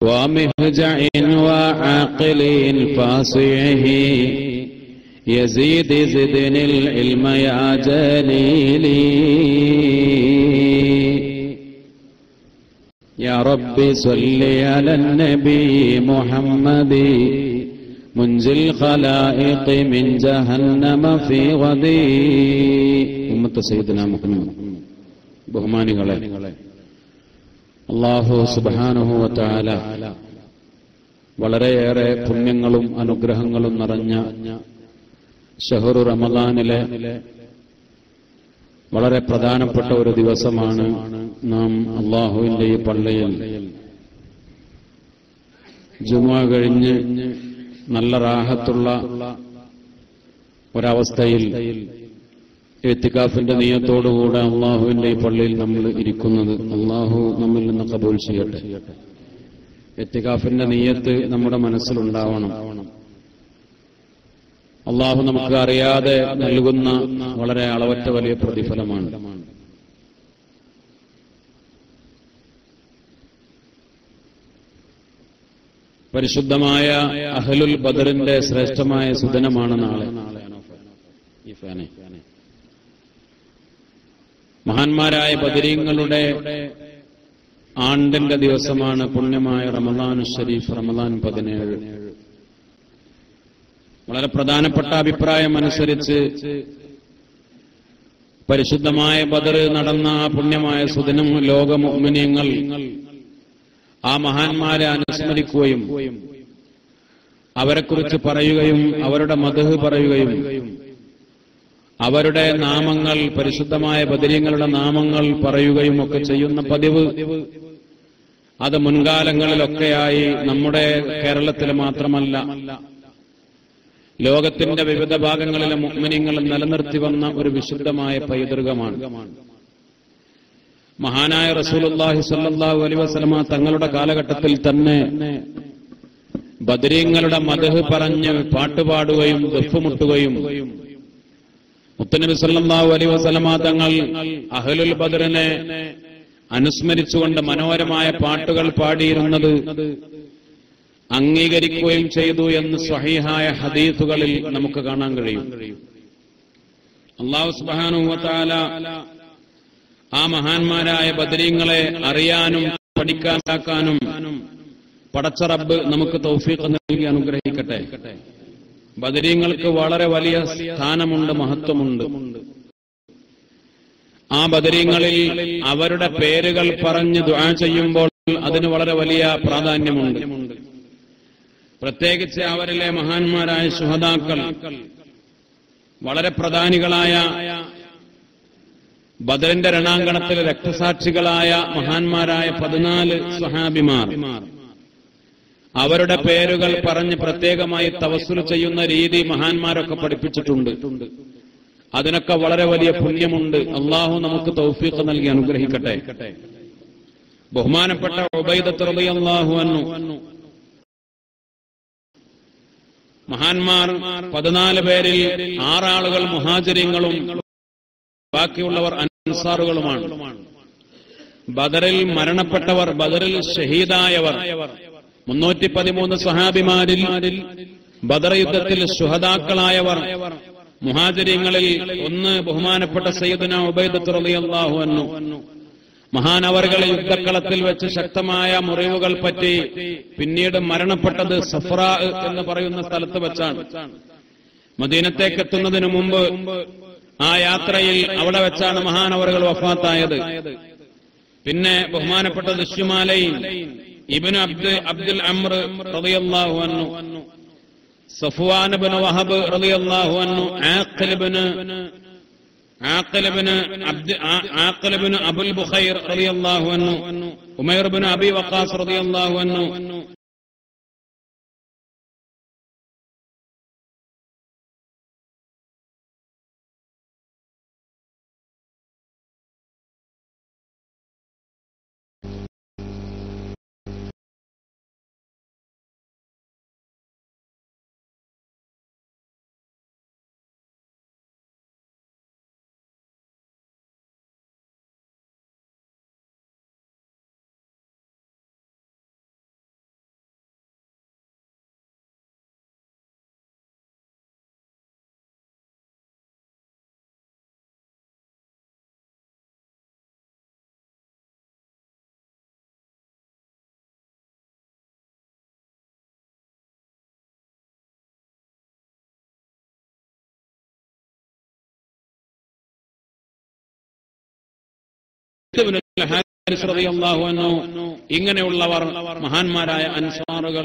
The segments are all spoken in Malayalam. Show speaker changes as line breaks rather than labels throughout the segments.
ومهجع وعاقل فاصعه يزيد زدني العلم يا جليلي يا رب صل على النبي محمد منزل الخلائق من جهنم في غدي أمة سيدنا محمد ബഹുമാനികളെ അള്ളാഹു സുബാനുഭവത്താല വളരെയേറെ പുണ്യങ്ങളും അനുഗ്രഹങ്ങളും നിറഞ്ഞ ഷഹറു റമദാനിലെ വളരെ പ്രധാനപ്പെട്ട ഒരു ദിവസമാണ് നാം അള്ളാഹുവിന്റെ ഈ പള്ളിയിൽ ജുമ കഴിഞ്ഞ് നല്ല റാഹത്തുള്ള ഒരവസ്ഥയിൽ എത്തിക്കാഫിന്റെ നീയത്തോടുകൂടെ അള്ളാഹുവിന്റെ ഈ പള്ളിയിൽ നമ്മൾ ഇരിക്കുന്നത് അള്ളാഹു നമ്മിൽ നിന്ന് കബൂൽ ചെയ്യട്ടെ എത്തിക്കാഫിന്റെ നീയത്ത് നമ്മുടെ മനസ്സിലുണ്ടാവണം അള്ളാഹു നമുക്ക് അറിയാതെ നൽകുന്ന വളരെ അളവറ്റ വലിയ പ്രതിഫലമാണ് പരിശുദ്ധമായ അഹലുൽ ബദറിന്റെ ശ്രേഷ്ഠമായ സുദിനമാണ് നാളെ ഈ ഫാനെ മഹാന്മാരായ ബദരീങ്ങളുടെ ആണ്ടിന്റെ ദിവസമാണ് പുണ്യമായ റമദാൻ ഷരീഫ് റമദാൻ പതിനേഴ് വളരെ പ്രധാനപ്പെട്ട അഭിപ്രായം അനുസരിച്ച് പരിശുദ്ധമായ ബദർ നടന്ന ആ പുണ്യമായ സുദിനം ലോക മോമിനിയങ്ങൾ ആ മഹാന്മാരെ അനുസ്മരിക്കുകയും അവരെക്കുറിച്ച് പറയുകയും അവരുടെ മധു പറയുകയും അവരുടെ നാമങ്ങൾ പരിശുദ്ധമായ ബദരീങ്ങളുടെ നാമങ്ങൾ പറയുകയും ഒക്കെ ചെയ്യുന്ന പതിവ് അത് മുൻകാലങ്ങളിലൊക്കെയായി നമ്മുടെ കേരളത്തിൽ മാത്രമല്ല ലോകത്തിന്റെ വിവിധ ഭാഗങ്ങളിലെ മുഗ്മിനിങ്ങൾ നിലനിർത്തി വന്ന ഒരു വിശുദ്ധമായ പൈതൃകമാണ് മഹാനായ റസൂലുല്ലാഹി സല്ലാഹു അലൈ വസ്ലമ തങ്ങളുടെ കാലഘട്ടത്തിൽ തന്നെ ബദരീങ്ങളുടെ മതഹ് പറഞ്ഞ് പാട്ടുപാടുകയും ദഫുമുട്ടുകയും മുത്തനബി സല്ലാഹു അലൈ വസ്ലമ തങ്ങൾ അഹലുൽ ബദറിനെ അനുസ്മരിച്ചുകൊണ്ട് മനോഹരമായ പാട്ടുകൾ പാടിയിരുന്നത് അംഗീകരിക്കുകയും ചെയ്തു എന്ന് സ്വഹീഹായ ഹദീസുകളിൽ നമുക്ക് കാണാൻ കഴിയും അള്ളാഹു സുബാനുവത്താല ആ മഹാന്മാരായ ബദരീങ്ങളെ അറിയാനും പഠിക്കാനാക്കാനും പടച്ച റബ്ബ് നമുക്ക് തൗഫീഖ് നൽകി അനുഗ്രഹിക്കട്ടെ ബദരീങ്ങൾക്ക് വളരെ വലിയ സ്ഥാനമുണ്ട് മഹത്വമുണ്ട് ആ ബദരീങ്ങളിൽ അവരുടെ പേരുകൾ പറഞ്ഞ് ദുആ ചെയ്യുമ്പോൾ അതിന് വളരെ വലിയ പ്രാധാന്യമുണ്ട് പ്രത്യേകിച്ച് അവരിലെ മഹാന്മാരായ സുഹതാക്കൾ വളരെ പ്രധാനികളായ ബദറിന്റെ രണാങ്കണത്തിൽ രക്തസാക്ഷികളായ മഹാന്മാരായ പതിനാല് സ്വഹാബിമാർ അവരുടെ പേരുകൾ പറഞ്ഞ് പ്രത്യേകമായി തവസുൽ ചെയ്യുന്ന രീതി മഹാന്മാരൊക്കെ പഠിപ്പിച്ചിട്ടുണ്ട് അതിനൊക്കെ വളരെ വലിയ പുണ്യമുണ്ട് അള്ളാഹു നമുക്ക് തൗഫീഖ് നൽകി അനുഗ്രഹിക്കട്ടെ ബഹുമാനപ്പെട്ട ഉബൈദത്ത് റളിയല്ലാഹു അൻഹു മഹാന്മാർ പതിനാല് പേരിൽ ആറാളുകൾ മുഹാചര്യങ്ങളും ബാക്കിയുള്ളവർ അൻസാറുകളുമാണ് ബദറിൽ മരണപ്പെട്ടവർ ബദറിൽ ഷഹീദായവർ മുന്നൂറ്റി പതിമൂന്ന് സഹാബിമാരിൽ ബദർ യുദ്ധത്തിൽ ശുഹതാക്കളായവർ മുഹാചര്യങ്ങളിൽ ഒന്ന് ബഹുമാനപ്പെട്ട സയ്യിദന ഉബൈദത്ത് റളിയല്ലാഹു അൻഹു മഹാനവറുകളെ യുദ്ധക്കളത്തിൽ വെച്ച് ശക്തമായ മുറിവുകൾ പറ്റി പിന്നീട് മരണപ്പെട്ടത് സഫ്ര എന്ന് പറയുന്ന സ്ഥലത്ത് വെച്ചാണ് മദീനത്തേക്ക് എത്തുന്നതിന് മുമ്പ് ആ യാത്രയിൽ അവിടെ വെച്ചാണ് മഹാനവറുകൾ വഫാത്തായത് പിന്നെ ബഹുമാനപ്പെട്ട ദുഷ്യമാലയും ഇബിന് അബ്ദ് അബ്ദുൽ അമ്ര റളിയല്ലാഹു അൻഹു സഫ്വാൻ ബിൻ വഹബ് റളിയല്ലാഹു അൻഹു ആഖിൽ ബിൻ عاقل بن عبد عاقل بن ابو البخير رضي الله عنه عمير بن ابي وقاص رضي الله عنه ഇബ്നുൽ ഹാരിസ് റളിയല്ലാഹു അൻഹു ഇങ്ങനെയുള്ളവർ മഹാന്മാരായ അൻസാറുകൾ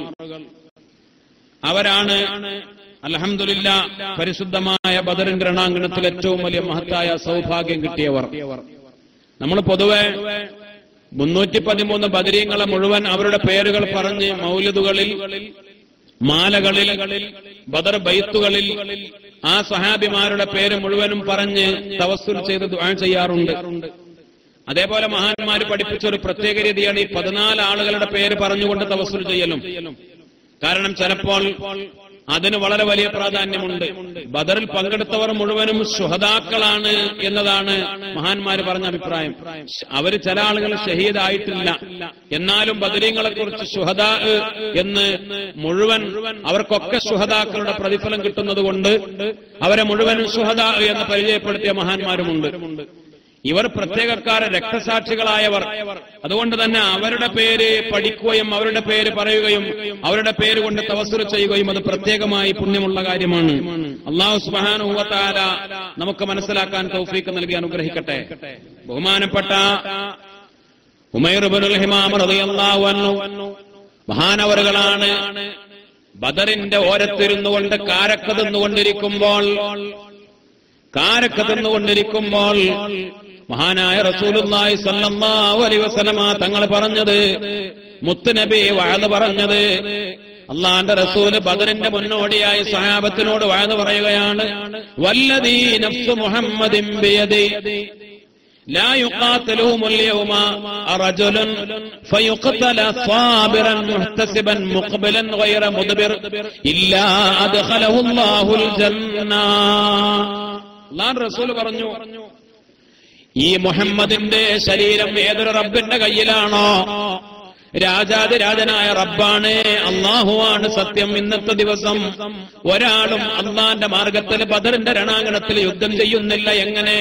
അവരാണ് അൽഹംദുലില്ല പരിശുദ്ധമായ ബദറിന്റെ രണാങ്കണത്തിൽ ഏറ്റവും വലിയ മഹത്തായ സൗഭാഗ്യം കിട്ടിയവർ നമ്മൾ പൊതുവെ മുന്നൂറ്റി പതിമൂന്ന് ബദരീങ്ങളെ മുഴുവൻ അവരുടെ പേരുകൾ പറഞ്ഞ് മൗലിദുകളിൽ മാലകളിൽ ബദർ ബൈത്തുകളിൽ ആ സഹാബിമാരുടെ പേര് മുഴുവനും പറഞ്ഞ് തവസ്സുൽ ചെയ്ത് ദുആ ചെയ്യാറുണ്ട് അതേപോലെ മഹാന്മാര് പഠിപ്പിച്ച ഒരു പ്രത്യേക രീതിയാണ് ഈ പതിനാല് ആളുകളുടെ പേര് പറഞ്ഞുകൊണ്ട് തവസ്സുൽ ചെയ്യലും കാരണം ചിലപ്പോൾ അതിന് വളരെ വലിയ പ്രാധാന്യമുണ്ട് ബദറിൽ പങ്കെടുത്തവർ മുഴുവനും ശുഹതാക്കളാണ് എന്നതാണ് മഹാന്മാര് പറഞ്ഞ അഭിപ്രായം അവര് ചില ആളുകൾ ഷഹീദായിട്ടില്ല എന്നാലും ബദരീങ്ങളെ കുറിച്ച് ശുഹദാ എന്ന് മുഴുവൻ അവർക്കൊക്കെ ശുഹദാക്കളുടെ പ്രതിഫലം കിട്ടുന്നത് കൊണ്ട് അവരെ മുഴുവനും ശുഹദാ എന്ന് പരിചയപ്പെടുത്തിയ മഹാന്മാരുമുണ്ട് ഇവർ പ്രത്യേകക്കാര രക്തസാക്ഷികളായവർ അതുകൊണ്ട് തന്നെ അവരുടെ പേര് പഠിക്കുകയും അവരുടെ പേര് പറയുകയും അവരുടെ പേര് കൊണ്ട് തവസുര ചെയ്യുകയും അത് പ്രത്യേകമായി പുണ്യമുള്ള കാര്യമാണ് അള്ളാഹു സുബാനുവത്താല നമുക്ക് മനസ്സിലാക്കാൻ തൗഫീക്ക് നൽകി അനുഗ്രഹിക്കട്ടെ ബഹുമാനപ്പെട്ട ഉമൈറുബുൽ ഹിമാം റളിയല്ലാഹു അൻഹു മഹാനവറുകളാണ് ബദറിന്റെ ഓരത്തിരുന്നു കൊണ്ട് കാരക്ക തിന്നുകൊണ്ടിരിക്കുമ്പോൾ കാരക്ക തിന്നുകൊണ്ടിരിക്കുമ്പോൾ മഹാനായ റസൂലുള്ളാഹി സ്വല്ലല്ലാഹു അലൈഹി വസല്ലമ തങ്ങൾ പറഞ്ഞത് മുത്തുനബി വഅദ് പറഞ്ഞത് അള്ളാന്റെ റസൂല് ബദറിന്റെ മുന്നോടിയായി സഹാബത്തിനോട് വഅദ് പറയുകയാണ് വല്ലദീ നഫ്സു മുഹമ്മദിൻ ബിയദി لا يقاتلهم اليوم رجل فيقتل صابرا محتسبا مقبلا غير مدبر إلا أدخله الله الجنة الله الرسول പറഞ്ഞു ഈ മുഹമ്മദിന്റെ ശരീരം ഏതൊരു റബ്ബിന്റെ കയ്യിലാണോ രാജാതിരാജനായ റബ്ബാണ് അള്ളാഹുവാണ് സത്യം ഇന്നത്തെ ദിവസം ഒരാളും അള്ളാന്റെ മാർഗത്തിൽ ബദറിന്റെ രണാങ്കണത്തിൽ യുദ്ധം ചെയ്യുന്നില്ല എങ്ങനെ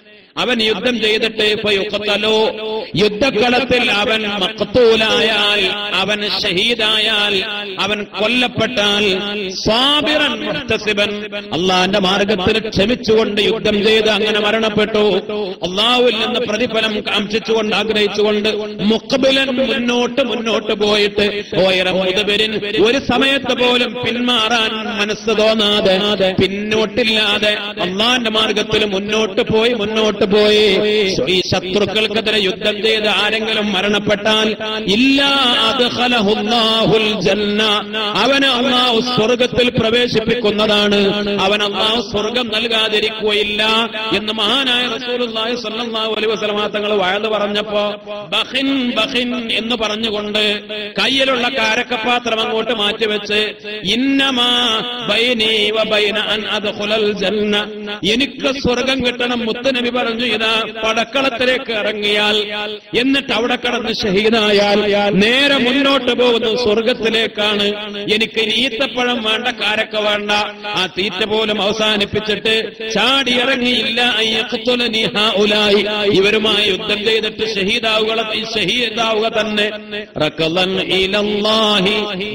അവൻ യുദ്ധം ചെയ്തിട്ട് യുക്കത്തലോ യുദ്ധക്കളത്തിൽ അവൻ മക്കത്തൂലായാൽ അവൻ ഷഹീദായാൽ അവൻ കൊല്ലപ്പെട്ടാൽ സ്വാബിറൻ മുഹ്തസിബൻ അള്ളാന്റെ മാർഗത്തിൽ ക്ഷമിച്ചുകൊണ്ട് യുദ്ധം ചെയ്ത് അങ്ങനെ മരണപ്പെട്ടു അള്ളാഹുവിൽ നിന്ന് പ്രതിഫലം കാംക്ഷിച്ചുകൊണ്ട് ആഗ്രഹിച്ചുകൊണ്ട് മുക്കബിലൻ മുന്നോട്ട് മുന്നോട്ട് പോയിട്ട് ഓയറമുതബരിൻ ഒരു സമയത്ത് പോലും പിന്മാറാൻ മനസ്സ് തോന്നാതെ പിന്നോട്ടില്ലാതെ അള്ളാന്റെ മാർഗത്തിൽ മുന്നോട്ട് പോയി മുന്നോട്ട് പോയി ഈ ശത്രുക്കൾക്കെതിരെ യുദ്ധം ചെയ്ത് ആരെങ്കിലും മരണപ്പെട്ടാൽ ഇല്ല അദ്ഖലഹുല്ലാഹുൽ ജന്ന അവന് അള്ളാഹു സ്വർഗത്തിൽ പ്രവേശിപ്പിക്കുന്നതാണ് അവൻ അള്ളാഹു സ്വർഗം നൽകാതിരിക്കുകയില്ല എന്ന് മഹാനായ റസൂലുള്ളാഹി സ്വല്ലല്ലാഹു അലൈഹി വസല്ലമ തങ്ങൾ വയത് പറഞ്ഞപ്പോ ബഹിൻ ബഹിൻ എന്ന് പറഞ്ഞുകൊണ്ട് കയ്യിലുള്ള കാരക്കപാത്രം അങ്ങോട്ട് മാറ്റിവെച്ച് ഇന്നമാ ബൈനി വ ബൈന അൻ അദ്ഖുലൽ ജന്ന എനിക്ക് സ്വർഗം കിട്ടണം മുത്തനബി പറഞ്ഞു ഇതാ പടക്കളത്തിലേക്ക് ഇറങ്ങിയാൽ എന്നിട്ട് അവിടെ കടന്ന് ഷഹീദായാൽ നേരെ മുന്നോട്ട് പോകുന്നു സ്വർഗത്തിലേക്കാണ് എനിക്ക് ഇനി ഈത്തപ്പഴം വേണ്ട കാരക്ക വേണ്ട ആ തീറ്റ പോലും അവസാനിപ്പിച്ചിട്ട് ചാടി ഇറങ്ങിയില്ല അയ്യഖ്തുലനി ഹൗലായി. ഇവരുമായി യുദ്ധം ചെയ്തിട്ട് ഷഹീദാവുക ഷഹീദാവുക തന്നെ റക്കലൻ ഇലല്ലാഹി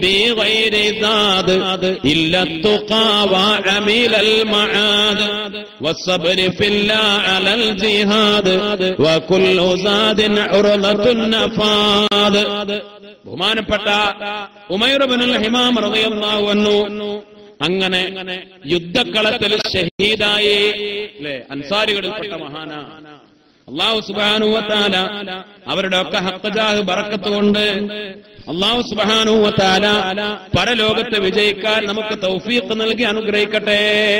ബിഗൈരി സാദ് ഇല്ല തുഖാ വഅമിലൽ മആദ് والصبر في الله على الجهاد وكل زاد عرضة النفاذ ബഹുമാനപ്പെട്ട ഉമൈറുബിനുൽ ഹിമാം റളിയല്ലാഹു അൻഹു അങ്ങനെ യുദ്ധക്കളത്തിൽ ഷഹീദായി അല്ലേ അൻസാരികളിൽപ്പെട്ട മഹാന അള്ളാഹു സുബാനുവത്താല അവരുടെ ഒക്കെ ഹക്കജാഹ് ബറക്കത്ത് കൊണ്ട് അള്ളാഹു സുബാനുവത്താല പരലോകത്ത് വിജയിക്കാൻ നമുക്ക് തൗഫീഖ് നൽകി അനുഗ്രഹിക്കട്ടെ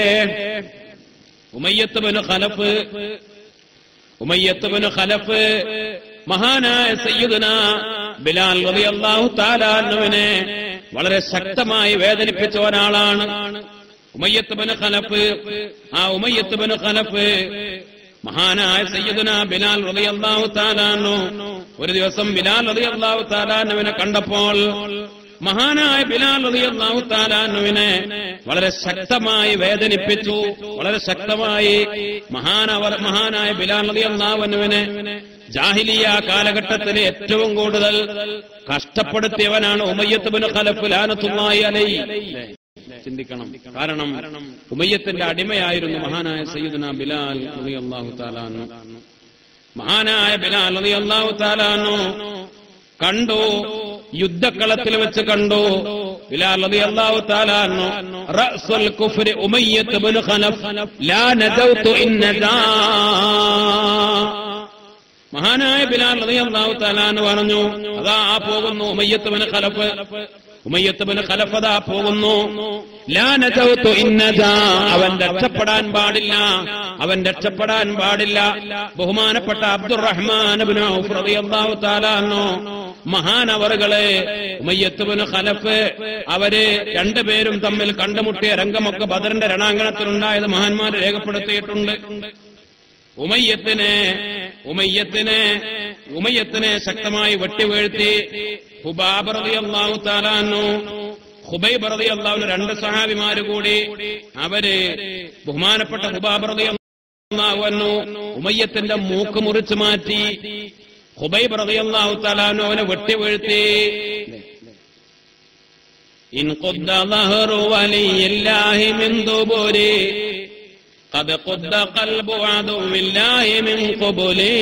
Umayyah bin Khalaf Umayyah bin Khalaf മഹാനായ സയ്യിദുന ബിലാൽ റളിയല്ലാഹു തആല അൻഹുവിനെ വളരെ ശക്തമായി വേദനിപ്പിച്ച ഒരാളാണ് ഉമയ്യത്ത് ബിൻ ഖലഫ് ആ ഉമയ്യത്ത് ബിൻ ഖലഫ് മഹാനായ സയ്യിദുന ബിലാൽ റളിയല്ലാഹു തആല അൻഹു ഒരു ദിവസം ബിലാൽ റളിയല്ലാഹു തആല അൻഹുവിനെ കണ്ടപ്പോൾ മഹാനായ ബിലാൽ റളിയല്ലാഹു തആല അൻഹുവിനെ വളരെ ശക്തമായി വേദനിപ്പിച്ചു വളരെ ശക്തമായി മഹാനവർ മഹാനായ ബിലാൽ റളിയല്ലാഹു അൻഹുവിനെ ജാഹിലിയ കാലഘട്ടത്തിൽ ഏറ്റവും കൂടുതൽ കഷ്ടപ്പെടുത്തിയവനാണ് ഉമയ്യത്ത് ബിൻ ഖലഫ് ലാനത്തുള്ളാഹി അലൈഹി ചിന്തിക്കണം കാരണം ഉമയ്യത്തിന്റെ അടിമയായിരുന്നു മഹാനായ സയ്യിദുന ബിലാൽ റളിയല്ലാഹു തആല അൻഹു മഹാനായ ബിലാൽ റളിയല്ലാഹു തആലാനു കണ്ടു യുദ്ധക്കളത്തിൽ വെച്ച് കണ്ടു ബിലാൽ റളിയല്ലാഹു തആലാനു റഅസുൽ കുഫ്രി ഉമയ്യത്ത് ഇബ്നു ഖലഫ് ലാ നജൗതു ഇൻ നജാ മഹാനായ ബിലാൽ റളിയല്ലാഹു തആലാനു പറഞ്ഞു അതാ ആ പോകുന്നു ഉമയ്യത്ത് ഇബ്നു ഖലഫ് ഉമയ്യത്ത് ഇബ്നു ഖലഫ് അതാ പോകുന്നു ലാ നജൗതു ഇൻ നജാ അവൻ രക്ഷപ്പെടാൻ പാടില്ല അവൻ രക്ഷപ്പെടാൻ പാടില്ല ബഹുമാനപ്പെട്ട അബ്ദുറഹ്മാൻ ഇബ്നു ഔഫ് റളിയല്ലാഹു തആല അൻഹു മഹാനവറുകളെ ഉമയ്യത്ത് ഇബ്നു ഖലഫ് അവര് രണ്ടുപേരും തമ്മിൽ കണ്ടുമുട്ടിയ രംഗമൊക്കെ ബദറിന്റെ രണാങ്കണത്തിലുണ്ടായത് മഹാന്മാർ രേഖപ്പെടുത്തിയിട്ടുണ്ട് ഉമയ്യത്തിനെ ഉമയ്യത്തിനെ ഉമയ്യത്തിനെ ശക്തമായി വെട്ടിവീഴ്ത്തി ഹുബാബ് റളിയല്ലാഹു താലാന്നു ഹുബൈബ് റളിയല്ലാഹു രണ്ട് സഹാബിമാര് കൂടി അവര് ബഹുമാനപ്പെട്ട ഹുബാബ് റളിയല്ലാഹു അൻഹു ഉമയ്യത്തിന്റെ മൂക്ക് മുറിച്ചു മാറ്റി ഹുബൈബ് റളിയല്ലാഹു താലാന്നു അവനെ വെട്ടിവീഴ്ത്തി ഇൻ ഖുദ്ദ ളഹറു വലിയില്ലാഹി മിൻ ദുബുരി قد قد قلب عدو الله من قبلي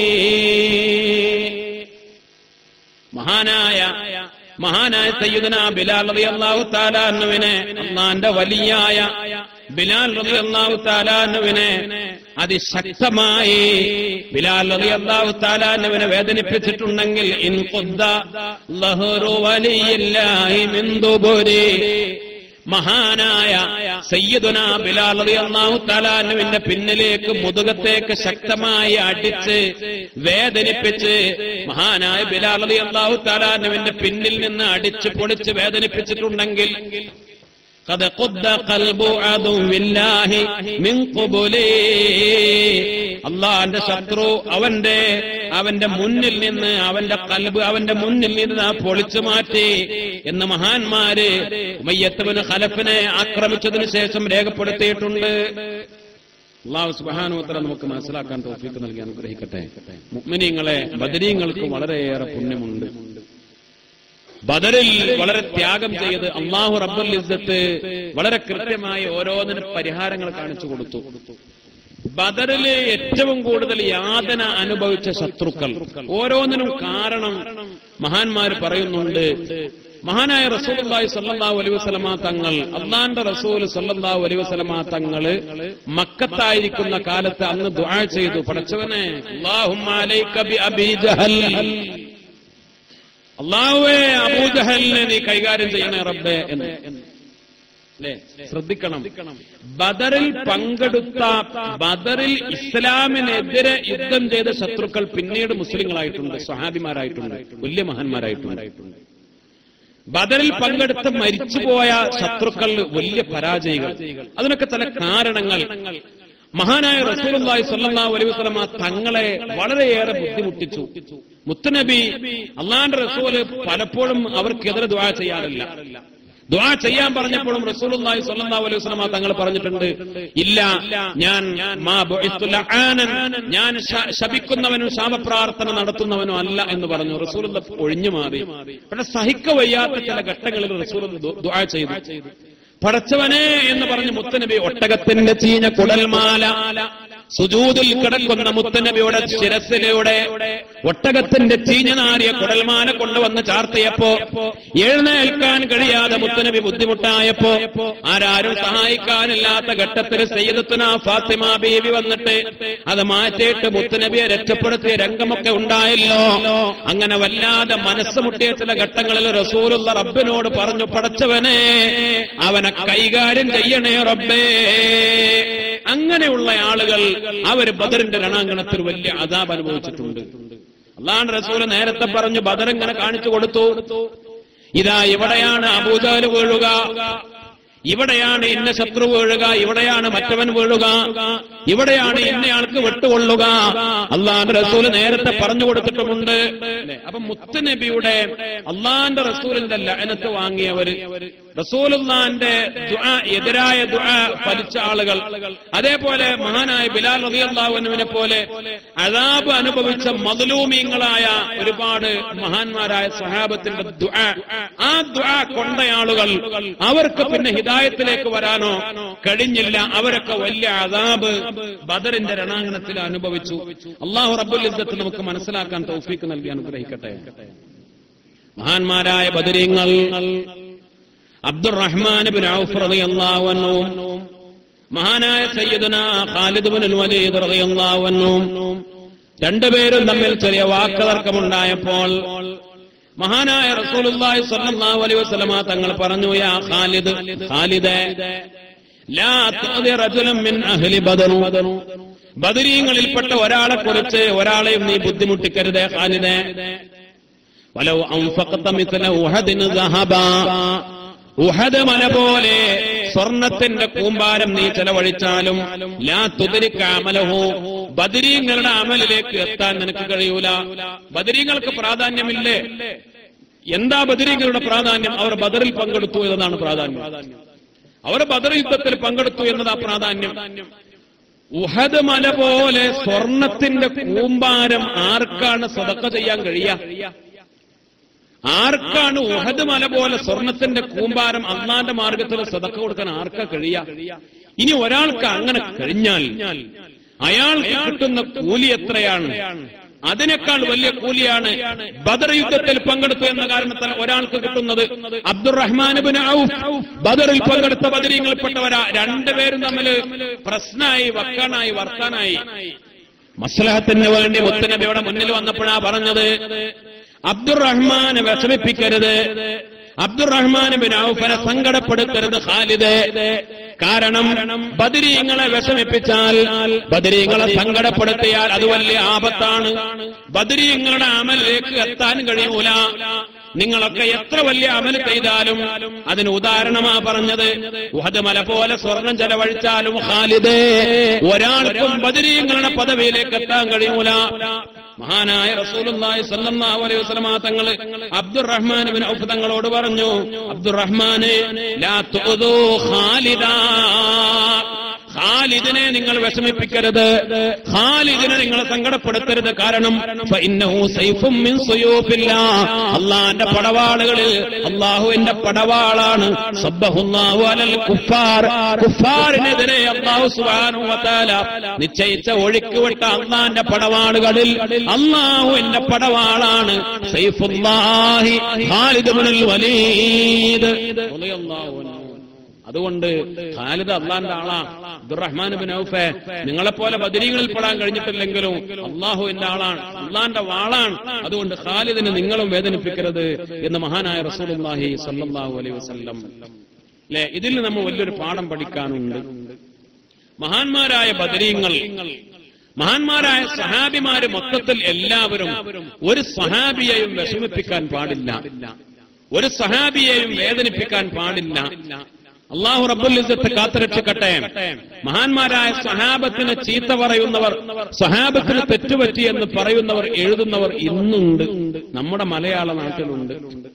മഹാനായ മഹാനായ സയ്യിദന ബിലാൽ റളിയല്ലാഹു തആല അന്നുവിനെ അള്ളാന്റെ വലിയായ ബിലാൽ റളിയല്ലാഹു തആല അന്നുവിനെ അതിശക്തമായി ബിലാൽ റളിയല്ലാഹു തആല അന്നുവിനെ വേദനിപ്പിച്ചിട്ടുണ്ടെങ്കിൽ ഇൻ ഖുദ്ദ ലഹറു വലിയില്ലാഹി മിൻ ദുബുരി മഹാനായ സയ്യിദുന ബിലാൽ റളിയല്ലാഹു തആലാനുവിന്റെ പിന്നിലേക്ക് മുതുകത്തേക്ക് ശക്തമായി അടിച്ച് വേദനിപ്പിച്ച് മഹാനായ ബിലാൽ റളിയല്ലാഹു തആലാനുവിന്റെ പിന്നിൽ നിന്ന് അടിച്ച് പൊളിച്ച് വേദനിപ്പിച്ചിട്ടുണ്ടെങ്കിൽ قد قد قلب عدو الله من قبلي അള്ളാന്റെ ശത്രു അവന്റെ അവന്റെ മുന്നിൽ നിന്ന് അവന്റെ കൽബ് അവന്റെ മുന്നിൽ നിന്ന് പൊളിച്ചു മാറ്റി എന്ന് മഹാന്മാര് ഉമയ്യത്തുബിന് ഖലഫിനെ ആക്രമിച്ചതിന് ശേഷം രേഖപ്പെടുത്തിയിട്ടുണ്ട് അള്ളാഹു സുബാനുത്തര നമുക്ക് മനസ്സിലാക്കാൻ തോഫിക്ക് നൽകി അനുഗ്രഹിക്കട്ടെ മുഗ്മിനീങ്ങളെ ബദരീങ്ങൾക്ക് വളരെയേറെ പുണ്യമുണ്ട് ബദറിൽ വളരെ ത്യാഗം ചെയ്ത് അള്ളാഹു റബ്ബുൽ ഇസ്സത്ത് വളരെ കൃത്യമായി ഓരോന്നിനും പരിഹാരങ്ങൾ കാണിച്ചു കൊടുത്തു ബദറില് ഏറ്റവും കൂടുതൽ യാതന അനുഭവിച്ച ശത്രുക്കൾ ഓരോന്നിനും കാരണം മഹാന്മാർ പറയുന്നുണ്ട് മഹാനായ റസൂലി സല്ലാഹു അലൈഹി വസല്ലമ തങ്ങൾ അള്ളാന്റെ റസൂൽ സല്ലാഹു അലൈഹി വസല്ലമ തങ്ങള് മക്കത്തായിരിക്കുന്ന കാലത്ത് അന്ന് ദുആ ചെയ്തു പടച്ചവനെ അല്ലാഹുമ്മ അലൈക ബി അബീ ജഹൽ അള്ളാഹുവേ അബൂജഹലിനെ നീ കൈകാര്യം ചെയ്യണേ റബ്ബേ എന്ന് അല്ലേ ശ്രദ്ധിക്കണം ബദറിൽ പങ്കെടുത്ത ബദറിൽ ഇസ്ലാമിനെതിരെ യുദ്ധം ചെയ്ത ശത്രുക്കൾ പിന്നീട് മുസ്ലിങ്ങളായിട്ടുണ്ട് സ്വഹാബിമാരായിട്ടുണ്ട് വലിയ മഹാന്മാരായിട്ടുണ്ട് ബദറിൽ പങ്കെടുത്ത് മരിച്ചുപോയ ശത്രുക്കൾ വലിയ പരാജയികൾ അതിനൊക്കെ ചില കാരണങ്ങൾ മഹാനായ റസൂലുള്ളാഹി സ്വല്ലല്ലാഹു അലൈഹി വസല്ലമ തങ്ങളെ വളരെയേറെ ബുദ്ധിമുട്ടിച്ചു മുത്തനബി അള്ളാന്റെ റസൂല് പലപ്പോഴും അവർക്കെതിരെ ദുആ ചെയ്യാറില്ല ദുആ ചെയ്യാൻ പറഞ്ഞപ്പോഴും റസൂലുള്ളാഹി സ്വല്ലല്ലാഹു അലൈഹി വസല്ലമ തങ്ങൾ പറഞ്ഞിട്ടുണ്ട് ഇല്ല ഞാൻ മാ ബുഇസ്തു ലആനൻ ഞാൻ ശ- ശപിക്കുന്നവനും ശാപപ്രാർത്ഥന നടത്തുന്നവനും അല്ല എന്ന് പറഞ്ഞു റസൂലുള്ള ഒഴിഞ്ഞു മാറി പക്ഷെ സഹിക്ക വയ്യാത്ത ചില ഘട്ടങ്ങളിൽ റസൂൽ ദുആ ചെയ്തു പടച്ചവനെ എന്ന് പറഞ്ഞ് മുത്തനബി ഒട്ടകത്തിന്റെ ചീഞ്ഞ കുടൽമാല സുജൂതിൽ കിടക്കുന്ന മുത്തനബിയുടെ ശിരസിലൂടെ ഒട്ടകത്തിന്റെ ചീഞ്ഞനാറിയ കുടൽമാല കൊണ്ടുവന്ന് ചാർത്തിയപ്പോ എഴുന്നേൽക്കാൻ കഴിയാതെ മുത്തനബി ബുദ്ധിമുട്ടായപ്പോ ആരാരും സഹായിക്കാനില്ലാത്ത ഘട്ടത്തിൽ സയ്യിദത്തുന ഫാത്തിമ ബീവി വന്നിട്ട് അത് മാറ്റിയിട്ട് മുത്തനബിയെ രക്ഷപ്പെടുത്തിയ രംഗമൊക്കെ ഉണ്ടായല്ലോ അങ്ങനെ വല്ലാതെ മനസ്സ് മുട്ടിയ ചില ഘട്ടങ്ങളിൽ റസൂലുള്ള റബ്ബിനോട് പറഞ്ഞു പടച്ചവനെ അവനെ കൈകാര്യം ചെയ്യണേ റബ്ബേ അങ്ങനെയുള്ള ആളുകൾ അവര് ബദറിന്റെ രണാങ്കണത്തിൽ വലിയ അതാപ് അനുഭവിച്ചിട്ടുണ്ട് അള്ളാഹ് റസൂല് നേരത്തെ പറഞ്ഞു ബദർ ഇങ്ങനെ കാണിച്ചു കൊടുത്തു ഇതാ ഇവിടെയാണ് അബൂജാല് വീഴുക ഇവിടെയാണ് ഇന്ന ശത്രു വീഴുക ഇവിടെയാണ് മറ്റവൻ വീഴുക ഇവിടെയാണ് ഇന്നയാൾക്ക് വിട്ടുകൊള്ളുക അള്ളാന്റെ റസൂല് നേരത്തെ പറഞ്ഞു കൊടുത്തിട്ടുമുണ്ട് അപ്പൊ മുത്തുനബിയുടെ അള്ളാന്റെ റസൂലിന്റെ ലഅനത്ത് വാങ്ങിയവര് റസൂലുള്ളാന്റെ ദുആ എതിരായ ദുആ ഫലിച്ച ആളുകൾ അതേപോലെ മഹാനായ ബിലാൽ റളിയല്ലാഹുവിനെ പോലെ അതാബ് അനുഭവിച്ച മദ്ലൂമീങ്ങളായ ഒരുപാട് മഹാന്മാരായ സഹാബത്തിന്റെ ദുആ ആ ദുആ കൊണ്ടയാളുകൾ അവർക്ക് പിന്നെ ഹിദായത്തിലേക്ക് വരാനോ കഴിഞ്ഞില്ല അവരൊക്കെ വലിയ അതാബ് ബദറിന്റെ രണാങ്കണത്തിൽ അനുഭവിച്ചു അള്ളാഹു റബ്ബുൽ ഇസ്സത്ത് നമുക്ക് മനസ്സിലാക്കാൻ തൗഫീക്ക് നൽകി അനുഗ്രഹിക്കട്ടെ മഹാന്മാരായ ബദരീങ്ങൾ അബ്ദുറഹ്മാൻ ബിൻ ഔഫ് റളിയല്ലാഹു അൻഹു മഹാനായ സയ്യിദുന ഖാലിദ് ബിൻ വലീദ് റളിയല്ലാഹു അൻഹു രണ്ടുപേരും തമ്മിൽ ചെറിയ വാക്കുതർക്കമുണ്ടായപ്പോൾ മഹാനായ റസൂലുള്ളാഹി സ്വല്ലല്ലാഹു അലൈഹി വസല്ലമ തങ്ങൾ പറഞ്ഞു യാ ഖാലിദ് ഖാലിദേ ലാ തുഅദി റജുലൻ മിൻ അഹ്ലി ബദർ ബദരീങ്ങളിൽപ്പെട്ട ഒരാളെ കുറിച്ച് ഒരാളെയും നീ ബുദ്ധിമുട്ടിക്കരുതേ ഖാലിദേ വലൗ അൻഫഖത മിസ്ല ഉഹദിൻ ദഹബാ ഉഹദ് മല പോലെ സ്വർണത്തിന്റെ കൂമ്പാരം നീ ചെലവഴിച്ചാലും ലാ തുതിരിക്ക അമലഹു ബദരീങ്ങളുടെ അമലിലേക്ക് എത്താൻ നിനക്ക് കഴിയൂല ബദരീങ്ങൾക്ക് പ്രാധാന്യമില്ലേ എന്താ ബദരീങ്ങളുടെ പ്രാധാന്യം അവർ ബദറിൽ പങ്കെടുത്തു എന്നതാണ് പ്രാധാന്യം അവർ ബദർ യുദ്ധത്തിൽ പങ്കെടുത്തു എന്നതാ പ്രാധാന്യം ഉഹദ് മല പോലെ സ്വർണത്തിന്റെ കൂമ്പാരം ആർക്കാണ് സ്വതക്ക ചെയ്യാൻ കഴിയുക ആർക്കാണ് ഉഹദ് മല പോലെ സ്വർണത്തിന്റെ കൂമ്പാരം അള്ളാന്റെ മാർഗത്തിൽ സതക്ക കൊടുക്കാൻ ആർക്കാ കഴിയ ഇനി ഒരാൾക്ക് അങ്ങനെ കഴിഞ്ഞാൽ അയാൾക്ക് കിട്ടുന്ന കൂലി എത്രയാണ് അതിനേക്കാൾ വലിയ കൂലിയാണ് ബദർ യുദ്ധത്തിൽ പങ്കെടുത്തു എന്ന കാരണത്താൽ ഒരാൾക്ക് കിട്ടുന്നത് അബ്ദുറഹ്മാൻ ബിൻ ഔഫ് ബദറിൽ പങ്കെടുത്ത ബദരീങ്ങളിൽപ്പെട്ടവരാ രണ്ടുപേരും തമ്മിൽ പ്രശ്നമായി വക്കാനായി വർക്കാനായി മസ്ലഹത്തിന് വേണ്ടി മുത്തനബിയുടെ മുന്നിൽ വന്നപ്പോഴാ പറഞ്ഞത് അബ്ദുറഹ്മാനെ വിഷമിപ്പിക്കരുത് അബ്ദുറഹ്മാൻ ബിൻ ഔഫനെ സങ്കടപ്പെടുത്തരുത് ഖാലിദ് കാരണം ബദരീങ്ങളെ വിഷമിപ്പിച്ചാൽ ബദരീങ്ങളെ സങ്കടപ്പെടുത്തിയാൽ അത് വലിയ ആപത്താണ് ബദരീങ്ങളുടെ അമലിലേക്ക് എത്താൻ കഴിയൂല നിങ്ങളൊക്കെ എത്ര വലിയ അമൽ ചെയ്താലും അതിന് ഉദാഹരണമാ പറഞ്ഞത് ഉഹദ് മല പോലെ സ്വർണം ചെലവഴിച്ചാലും ഖാലിദേ ഒരാൾക്കും ബദരീങ്ങളുടെ പദവിയിലേക്ക് എത്താൻ കഴിയൂല മഹാനായ റസൂലുള്ളാഹി സ്വല്ലല്ലാഹു അലൈഹി വസല്ലമ തങ്ങൾ അബ്ദുറഹ്മാൻ ബിൻ ഔഫ് തങ്ങളോട് പറഞ്ഞു അബ്ദുറഹ്മാനെ ലാ തുദൂ ഖാലിദാ ഖാലിദിനെ നിങ്ങൾ വിഷമിപ്പിക്കരുത് ഖാലിദിനെ നിങ്ങൾ സങ്കടപ്പെടുത്തരുത് കാരണം ഫഇന്നഹു സൈഫും മിൻ സുയൂഫില്ലാഹ് അള്ളാന്റെ പടവാളുകളിൽ അള്ളാഹുവിന്റെ പടവാളാണ് സബ്ബഹുല്ലാഹു അലൽ കുഫാർ കുഫാറിനെതിരെ അള്ളാഹു സുബ്ഹാനഹു വതആല നിശ്ചയിച്ച ഒഴുക്കുവിട്ട അള്ളാന്റെ പടവാളുകളിൽ അള്ളാഹുവിന്റെ പടവാളാണ് സൈഫുല്ലാഹി ഖാലിദ് ഇബ്നുൽ വലീദ് റളിയല്ലാഹു അൻഹു അതുകൊണ്ട് ഖാലിദ് അള്ളാന്റെ ആളാ അബ്ദുറഹ്മാൻ ബിൻ ഔഫെ നിങ്ങളെപ്പോലെ ബദരീകളിൽ പെടാൻ കഴിഞ്ഞിട്ടില്ലെങ്കിലും അള്ളാഹുവിന്റെ ആളാണ് അള്ളാന്റെ വാളാണ് അതുകൊണ്ട് ഖാലിദിനെ നിങ്ങളും വേദനിപ്പിക്കരുത് എന്ന് മഹാനായ റസൂലുള്ളാഹി സല്ലല്ലാഹു അലൈഹി വസല്ലം അല്ലെ ഇതിൽ നമ്മൾ വലിയൊരു പാഠം പഠിക്കാനുണ്ട് മഹാന്മാരായ ബദരീങ്ങൾ മഹാന്മാരായ സഹാബിമാര് മൊത്തത്തിൽ എല്ലാവരും ഒരു സഹാബിയെയും വിഷമിപ്പിക്കാൻ പാടില്ല ഒരു സഹാബിയെയും വേദനിപ്പിക്കാൻ പാടില്ല അള്ളാഹു റബ്ബുൽ ഇസ്സത്ത് കാത്തുരക്ഷിക്കട്ടെ മഹാന്മാരായ സഹാബത്തിന് ചീത്ത പറയുന്നവർ സഹാബത്തിന് തെറ്റുപറ്റി എന്ന് പറയുന്നവർ എഴുതുന്നവർ ഇന്നുണ്ട് നമ്മുടെ മലയാള നാട്ടിലുണ്ട്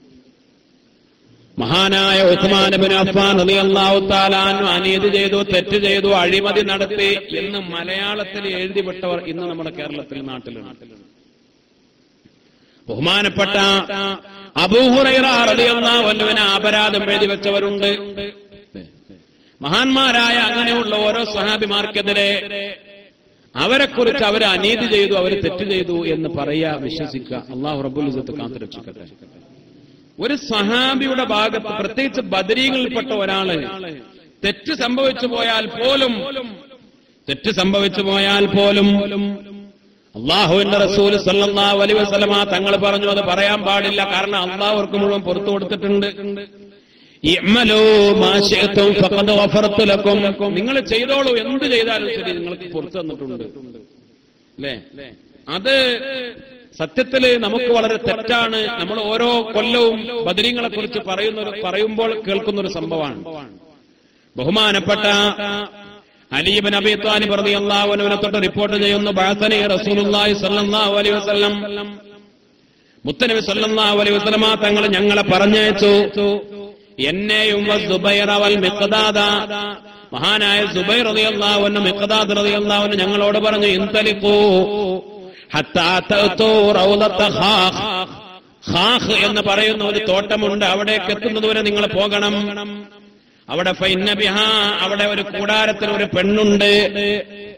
മഹാനായ ഉസ്മാൻ ബിൻ അഫ്ഫാൻ റളിയല്ലാഹു തആല അൻഹു അനീതി ചെയ്തു തെറ്റ് ചെയ്തു അഴിമതി നടത്തി എന്ന് മലയാളത്തിൽ എഴുതി വിട്ടവർ ഇന്ന് നമ്മുടെ കേരളത്തിൽ നാട്ടിലുണ്ട് ബഹുമാനപ്പെട്ട അബൂഹുറൈറ റളിയല്ലാഹു അൻഹുവിനെ അപരാധം എഴുതി വെച്ചവരുണ്ട് മഹാന്മാരായ അങ്ങനെയുള്ള ഓരോ സഹാബിമാർക്കെതിരെ അവരെക്കുറിച്ച് അവർ അനീതി ചെയ്തു അവർ തെറ്റ് ചെയ്തു എന്ന് പറയാ വിശ്വസിക്കുക അള്ളാഹു റബ്ബുൽ ഇസ്സത്ത് കാത്തുരക്ഷിക്കട്ടെ ഒരു സഹാബിയുടെ ഭാഗത്ത് പ്രത്യേകിച്ച് ബദരീകളിൽപ്പെട്ട ഒരാള് തെറ്റ് സംഭവിച്ചു പോയാൽ പോലും തെറ്റ് സംഭവിച്ചു പോയാൽ പോലും അള്ളാഹുവിന്റെ റസൂൽ സല്ലല്ലാഹു അലൈഹി വസല്ലമ തങ്ങൾ പറഞ്ഞു അത് പറയാൻ പാടില്ല കാരണം അള്ളാഹു അവർക്ക് മുഴുവൻ പുറത്തു കൊടുത്തിട്ടുണ്ട് ഇഅ്മലൂ മാ ശിഅ്തും ഫഖദ് ഗഫർതു ലക്കും നിങ്ങൾ ചെയ്തോളൂ എന്ത് ചെയ്താലും ശരി നിങ്ങൾക്ക് പുറത്തു തന്നിട്ടുണ്ട് അല്ലേ അത് സത്യത്തില് നമുക്ക് വളരെ തെറ്റാണ് നമ്മൾ ഓരോ കൊല്ലവും ബദരീങ്ങളെ കുറിച്ച് പറയുന്ന ഒരു- പറയുമ്പോൾ കേൾക്കുന്ന ഒരു സംഭവമാണ് ബഹുമാനപ്പെട്ട അലീബൻ അബി താലിബ് റളിയല്ലാഹു അൻഹുവിനെ തൊട്ട് റിപ്പോർട്ട് ചെയ്യുന്നു ബഅസനി റസൂലുള്ളാഹി സ്വല്ലല്ലാഹു അലൈഹി വസല്ലം മുത്തനബി സല്ലല്ലാഹു അലൈഹി വസല്ലമ തങ്ങൾ ഞങ്ങളെ പറഞ്ഞയച്ചു എന്നെയും വ സുബൈറ വൽ മിഖ്ദാദ മഹാനായ സുബൈർ റളിയല്ലാഹു അൻഹു മിഖ്ദാദ് റളിയല്ലാഹു അൻഹു ഞങ്ങളോട് പറഞ്ഞു ഇൻതലിഖൂ ഹത്താ തഅതു റൗളത ഖാഖ് ഖാഖ് എന്ന് പറയുന്ന ഒരു തോട്ടമുണ്ട് അവിടേക്ക് എത്തുന്നതുവരെ നിങ്ങൾ പോകണം അവിടെ ഫൈന്ന ബിഹാ അവിടെ ഒരു കൂടാരത്തിൽ ഒരു പെണ്ണുണ്ട്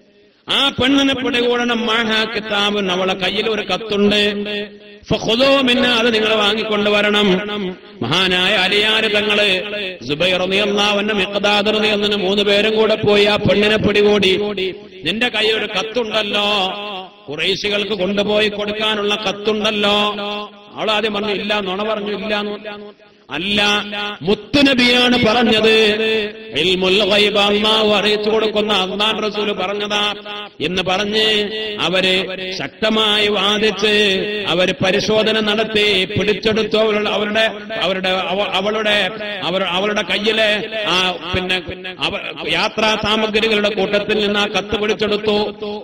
ആ പെണ്ണിനെ പിടികൂടണം മാഹ കിതാബുൻ അവളെ കയ്യിൽ ഒരു കത്തുണ്ട് ഫഖുദൂ മിന്ന അത് നിങ്ങൾ വാങ്ങിക്കൊണ്ടുവരണം മഹാനായ അലിയാര് തങ്ങള് സുബൈർ റളിയല്ലാഹുവിന്റെ മിഖ്ദാദ് റളിയല്ലാഹു മൂന്ന് പേരും കൂടെ പോയി ആ പെണ്ണിനെ പിടികൂടി നിന്റെ കയ്യിൽ ഒരു കത്തുണ്ടല്ലോ കുറേശികൾക്ക് കൊണ്ടുപോയി കൊടുക്കാനുള്ള കത്തുണ്ടല്ലോ അവൾ ആദ്യം പറഞ്ഞു ഇല്ല നുണ പറഞ്ഞു ഇല്ല അല്ല മുത്തുനബിയാണ് പറഞ്ഞത് ഇൽമുൽ ഗൈബ് അല്ലാഹു അറിയിച്ചു കൊടുക്കുന്ന അള്ളാൻ റസൂൽ പറഞ്ഞതാ എന്ന് പറഞ്ഞ് അവര് ശക്തമായി വാദിച്ച് അവര് പരിശോധന നടത്തി പിടിച്ചെടുത്തു അവരുടെ അവരുടെ അവരുടെ അവ- അവളുടെ അവർ അവളുടെ കയ്യിലെ ആ പിന്നെ അവ- യാത്രാ സാമഗ്രികളുടെ കൂട്ടത്തിൽ നിന്ന് ആ കത്ത് പിടിച്ചെടുത്തു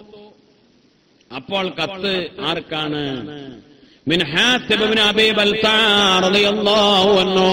അപ്പോൾ കത്ത് ആർക്കാണ് من حاتب بن ابي بلتع رضي الله عنه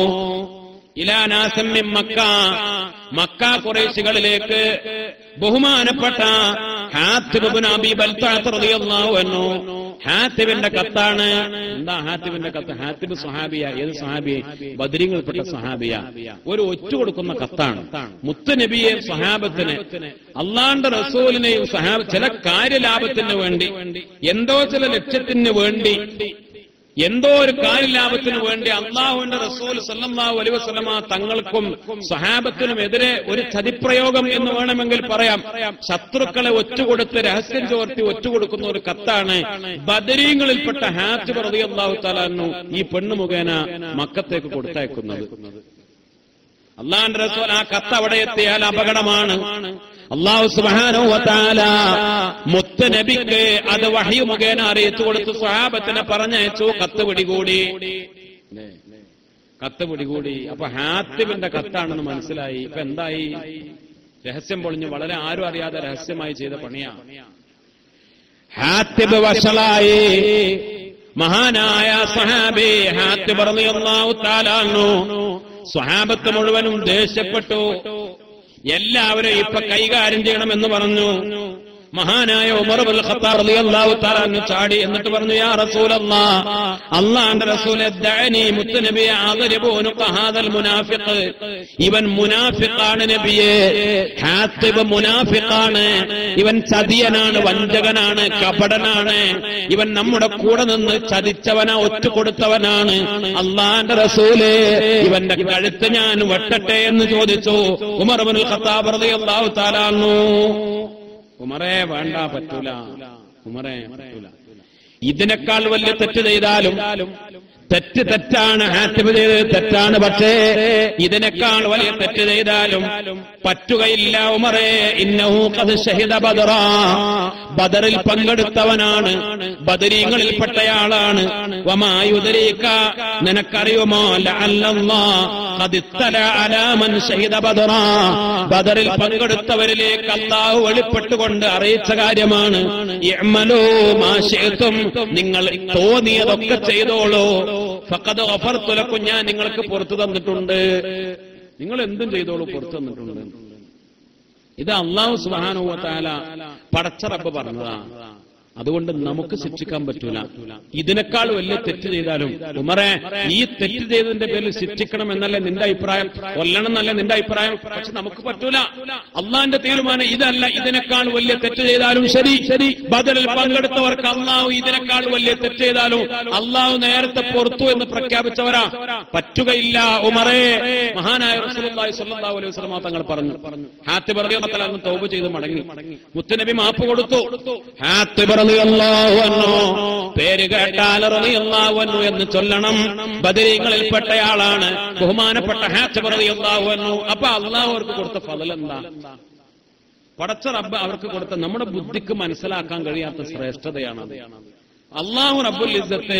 ഇലാ നാസം മിൻ മക്ക മക്ക കുറേശികളിലേക്ക് ബഹുമാനപ്പെട്ട ഹാത്തിബ് ഇബ്നു അബീ ബൽതാത്ത് റളിയല്ലാഹു അൻഹു ഹാത്തിബിന്റെ കത്താണ് എന്താ ഹാത്തിബിന്റെ കത്ത് ഹാത്തിബ് സ്വഹാബിയ ഏത് സ്വഹാബിയെ ബദരീങ്ങൾപ്പെട്ട സ്വഹാബിയ ഒരു ഒറ്റ കൊടുക്കുന്ന കത്താണ് മുത്തുനബിയെ സ്വഹാബത്തിന് അള്ളാന്റെ റസൂലിനെയും സഹാബ ചില കാര്യലാഭത്തിന് വേണ്ടി എന്തോ ചില ലക്ഷ്യത്തിന് വേണ്ടി എന്തോ ഒരു കാര്യലാഭത്തിന് വേണ്ടി അള്ളാഹുവിന്റെ റസൂൽ സല്ലല്ലാഹു അലൈഹി വസല്ലമ തങ്ങൾക്കും സഹാബത്തിനും എതിരെ ഒരു ചതിപ്രയോഗം എന്ന് വേണമെങ്കിൽ പറയാം ശത്രുക്കളെ ഒറ്റുകൊടുത്ത് രഹസ്യം ചോർത്തി ഒറ്റുകൊടുക്കുന്ന ഒരു കത്താണ് ബദരീങ്ങളിൽപ്പെട്ട ഹാത്തിബ് റളിയല്ലാഹു തആലാനു ഈ പെണ്ണ് മുഖേന മക്കത്തേക്ക് കൊടുത്തയക്കുന്നത് അള്ളാന്റെ റസൂൽ ആ കത്ത് അവിടെ എത്തിയാൽ അപകടമാണ് അള്ളാഹു സുബ്ഹാനഹു വതആല മുത്ത് നബിക്ക് അത് വഹി മുഖേന അറിയിച്ചു കൊടുത്തു സ്വഹാബത്തിനെ പറഞ്ഞയച്ചു കത്ത് പിടികൂടി ല്ലേ? കത്ത് പിടികൂടി അപ്പൊ ഹാത്തിബിന്റെ കത്താണെന്ന് മനസ്സിലായി ഇപ്പൊ എന്തായി രഹസ്യം പൊളിഞ്ഞ് വളരെ ആരും അറിയാതെ രഹസ്യമായി ചെയ്ത പണിയാ ഹാത്തിബ് വഷളായി മഹാനായ സഹാബി ഹാത്തിബ് റളിയല്ലാഹു തആല അൻഹു സ്വഹാബത്ത് മുഴുവനും ദേഷ്യപ്പെട്ടു എല്ലാവരും ഇപ്പൊ കൈകാര്യം ചെയ്യണമെന്ന് പറഞ്ഞു മഹാനായ ഉമർ ബുൽ ഖത്താബ് റളിയല്ലാഹു തആല അൻഹു ചാടി എന്നിട്ട് പറഞ്ഞു യാ റസൂലല്ലാഹ് അല്ലാഹുവിന്റെ റസൂലെ ദഅനി മുത്തനബിയെ അദ്രിബൂനു ഖഹാദൽ മുനാഫിഖ് ഇവൻ മുനാഫിഖാണ് നബിയെ ഹാത്തിബ് മുനാഫിഖാണ് ഇവൻ ചതിയനാണ് വഞ്ചകനാണ് കപടനാണ് ഇവൻ നമ്മുടെ കൂടെ നിന്ന് ചതിച്ചവനാ ഒറ്റുകൊടുത്തവനാണ് അള്ളാന്റെ റസൂലേ ഇവന്റെ കഴുത്ത് ഞാൻ വെട്ടട്ടെ എന്ന് ചോദിച്ചു ഉമർ ബുൽ ഖത്താബ് റളിയല്ലാഹു തആല അൻഹു ഉമറേ വേണ്ട പറ്റൂല ഉമറേ പറ്റൂല ഇതിനേക്കാൾ വലിയ തെറ്റ് ചെയ്താലും തെറ്റ് തെറ്റാണ് ഹാറ്റിബ് ചെയ്തത് തെറ്റാണ് പക്ഷേ ഇതിനേക്കാൾ വലിയ തെറ്റ് ചെയ്താലും പറ്റുകയില്ല ഉമറേ ഇന്നഹു ഖദ് ഷഹിദ ബദറ ബദറിൽ പങ്കെടുത്തവനാണ് ബദരീങ്ങളിൽപ്പെട്ടയാളാണ് വമായുദരീക നിനക്കറിയുമോ ലഅല്ലല്ലാ ഖദ് ഇത്തല അലാ മൻ ഷഹിദ ബദറ ബദറിൽ പങ്കെടുത്തവരിലേക്ക് അല്ലാഹു വെളിപ്പെട്ടുകൊണ്ട് അറിയിച്ച കാര്യമാണ് ഇഅ്മലൂ മാ ശിഅ്തും നിങ്ങൾ തോന്നിയതൊക്കെ ചെയ്തോളൂ ഫഖദ് ഗഫർതു ലക്കും ഞാൻ നിങ്ങൾക്ക് പുറത്തു തന്നിട്ടുണ്ട് നിങ്ങൾ എന്തും ചെയ്തോളൂ പുറത്തു തന്നിട്ടുണ്ട് ഇത് അള്ളാഹു സുബ്ഹാനഹു വ തആല പടച്ച റബ്ബ് പറഞ്ഞതാണ് അതുകൊണ്ട് നമുക്ക് ശിക്ഷിക്കാൻ പറ്റൂല ഇതിനേക്കാൾ വലിയ തെറ്റ് ചെയ്താലും ഉമറെ ഈ തെറ്റ് ചെയ്തതിന്റെ പേരിൽ ശിക്ഷിക്കണം എന്നല്ലേ നിന്റെ അഭിപ്രായം കൊല്ലണം എന്നല്ലേ നിന്റെ അഭിപ്രായം പക്ഷെ നമുക്ക് പറ്റൂല അള്ളാന്റെ തീരുമാനം ഇതല്ല ഇതിനേക്കാൾ വലിയ തെറ്റ് ചെയ്താലും ശരി ശരി ബദലിൽ പങ്കെടുത്തവർക്ക് അള്ളാഹു ഇതിനേക്കാൾ വലിയ തെറ്റ് ചെയ്താലും അള്ളാഹു നേരത്തെ പുറത്തു എന്ന് പ്രഖ്യാപിച്ചവരാ പറ്റുകയില്ല ഉമറേ മഹാനായ റസൂലുള്ളാഹി സ്വല്ലല്ലാഹു അലൈഹി വസല്ലം തങ്ങൾ പറഞ്ഞു ഹാത്തിബ് റളിയല്ലാഹു അൻഹു തൗബ ചെയ്ത് മടങ്ങി മുത്തുനബി മാപ്പ് കൊടുത്തു ഹാത്തിബ് റളിയല്ലാഹു അൻഹു പേര് കേട്ടാൽ റളിയല്ലാഹു അൻഹു എന്ന് ചൊല്ലണം ബദരീങ്ങളിൽപ്പെട്ടയാളാണ് ബഹുമാനപ്പെട്ട ഹാത്തിബ് റളിയല്ലാഹു അൻഹു അപ്പൊ അള്ളാഹു അവർക്ക് കൊടുത്ത ഫضل എന്താ പടച്ച റബ്ബ് അവർക്ക് കൊടുത്ത നമ്മുടെ ബുദ്ധിക്ക് മനസ്സിലാക്കാൻ കഴിയാത്ത ശ്രേഷ്ഠതയാണത് അള്ളാഹു റബ്ബുൽ ഇസ്സത്ത്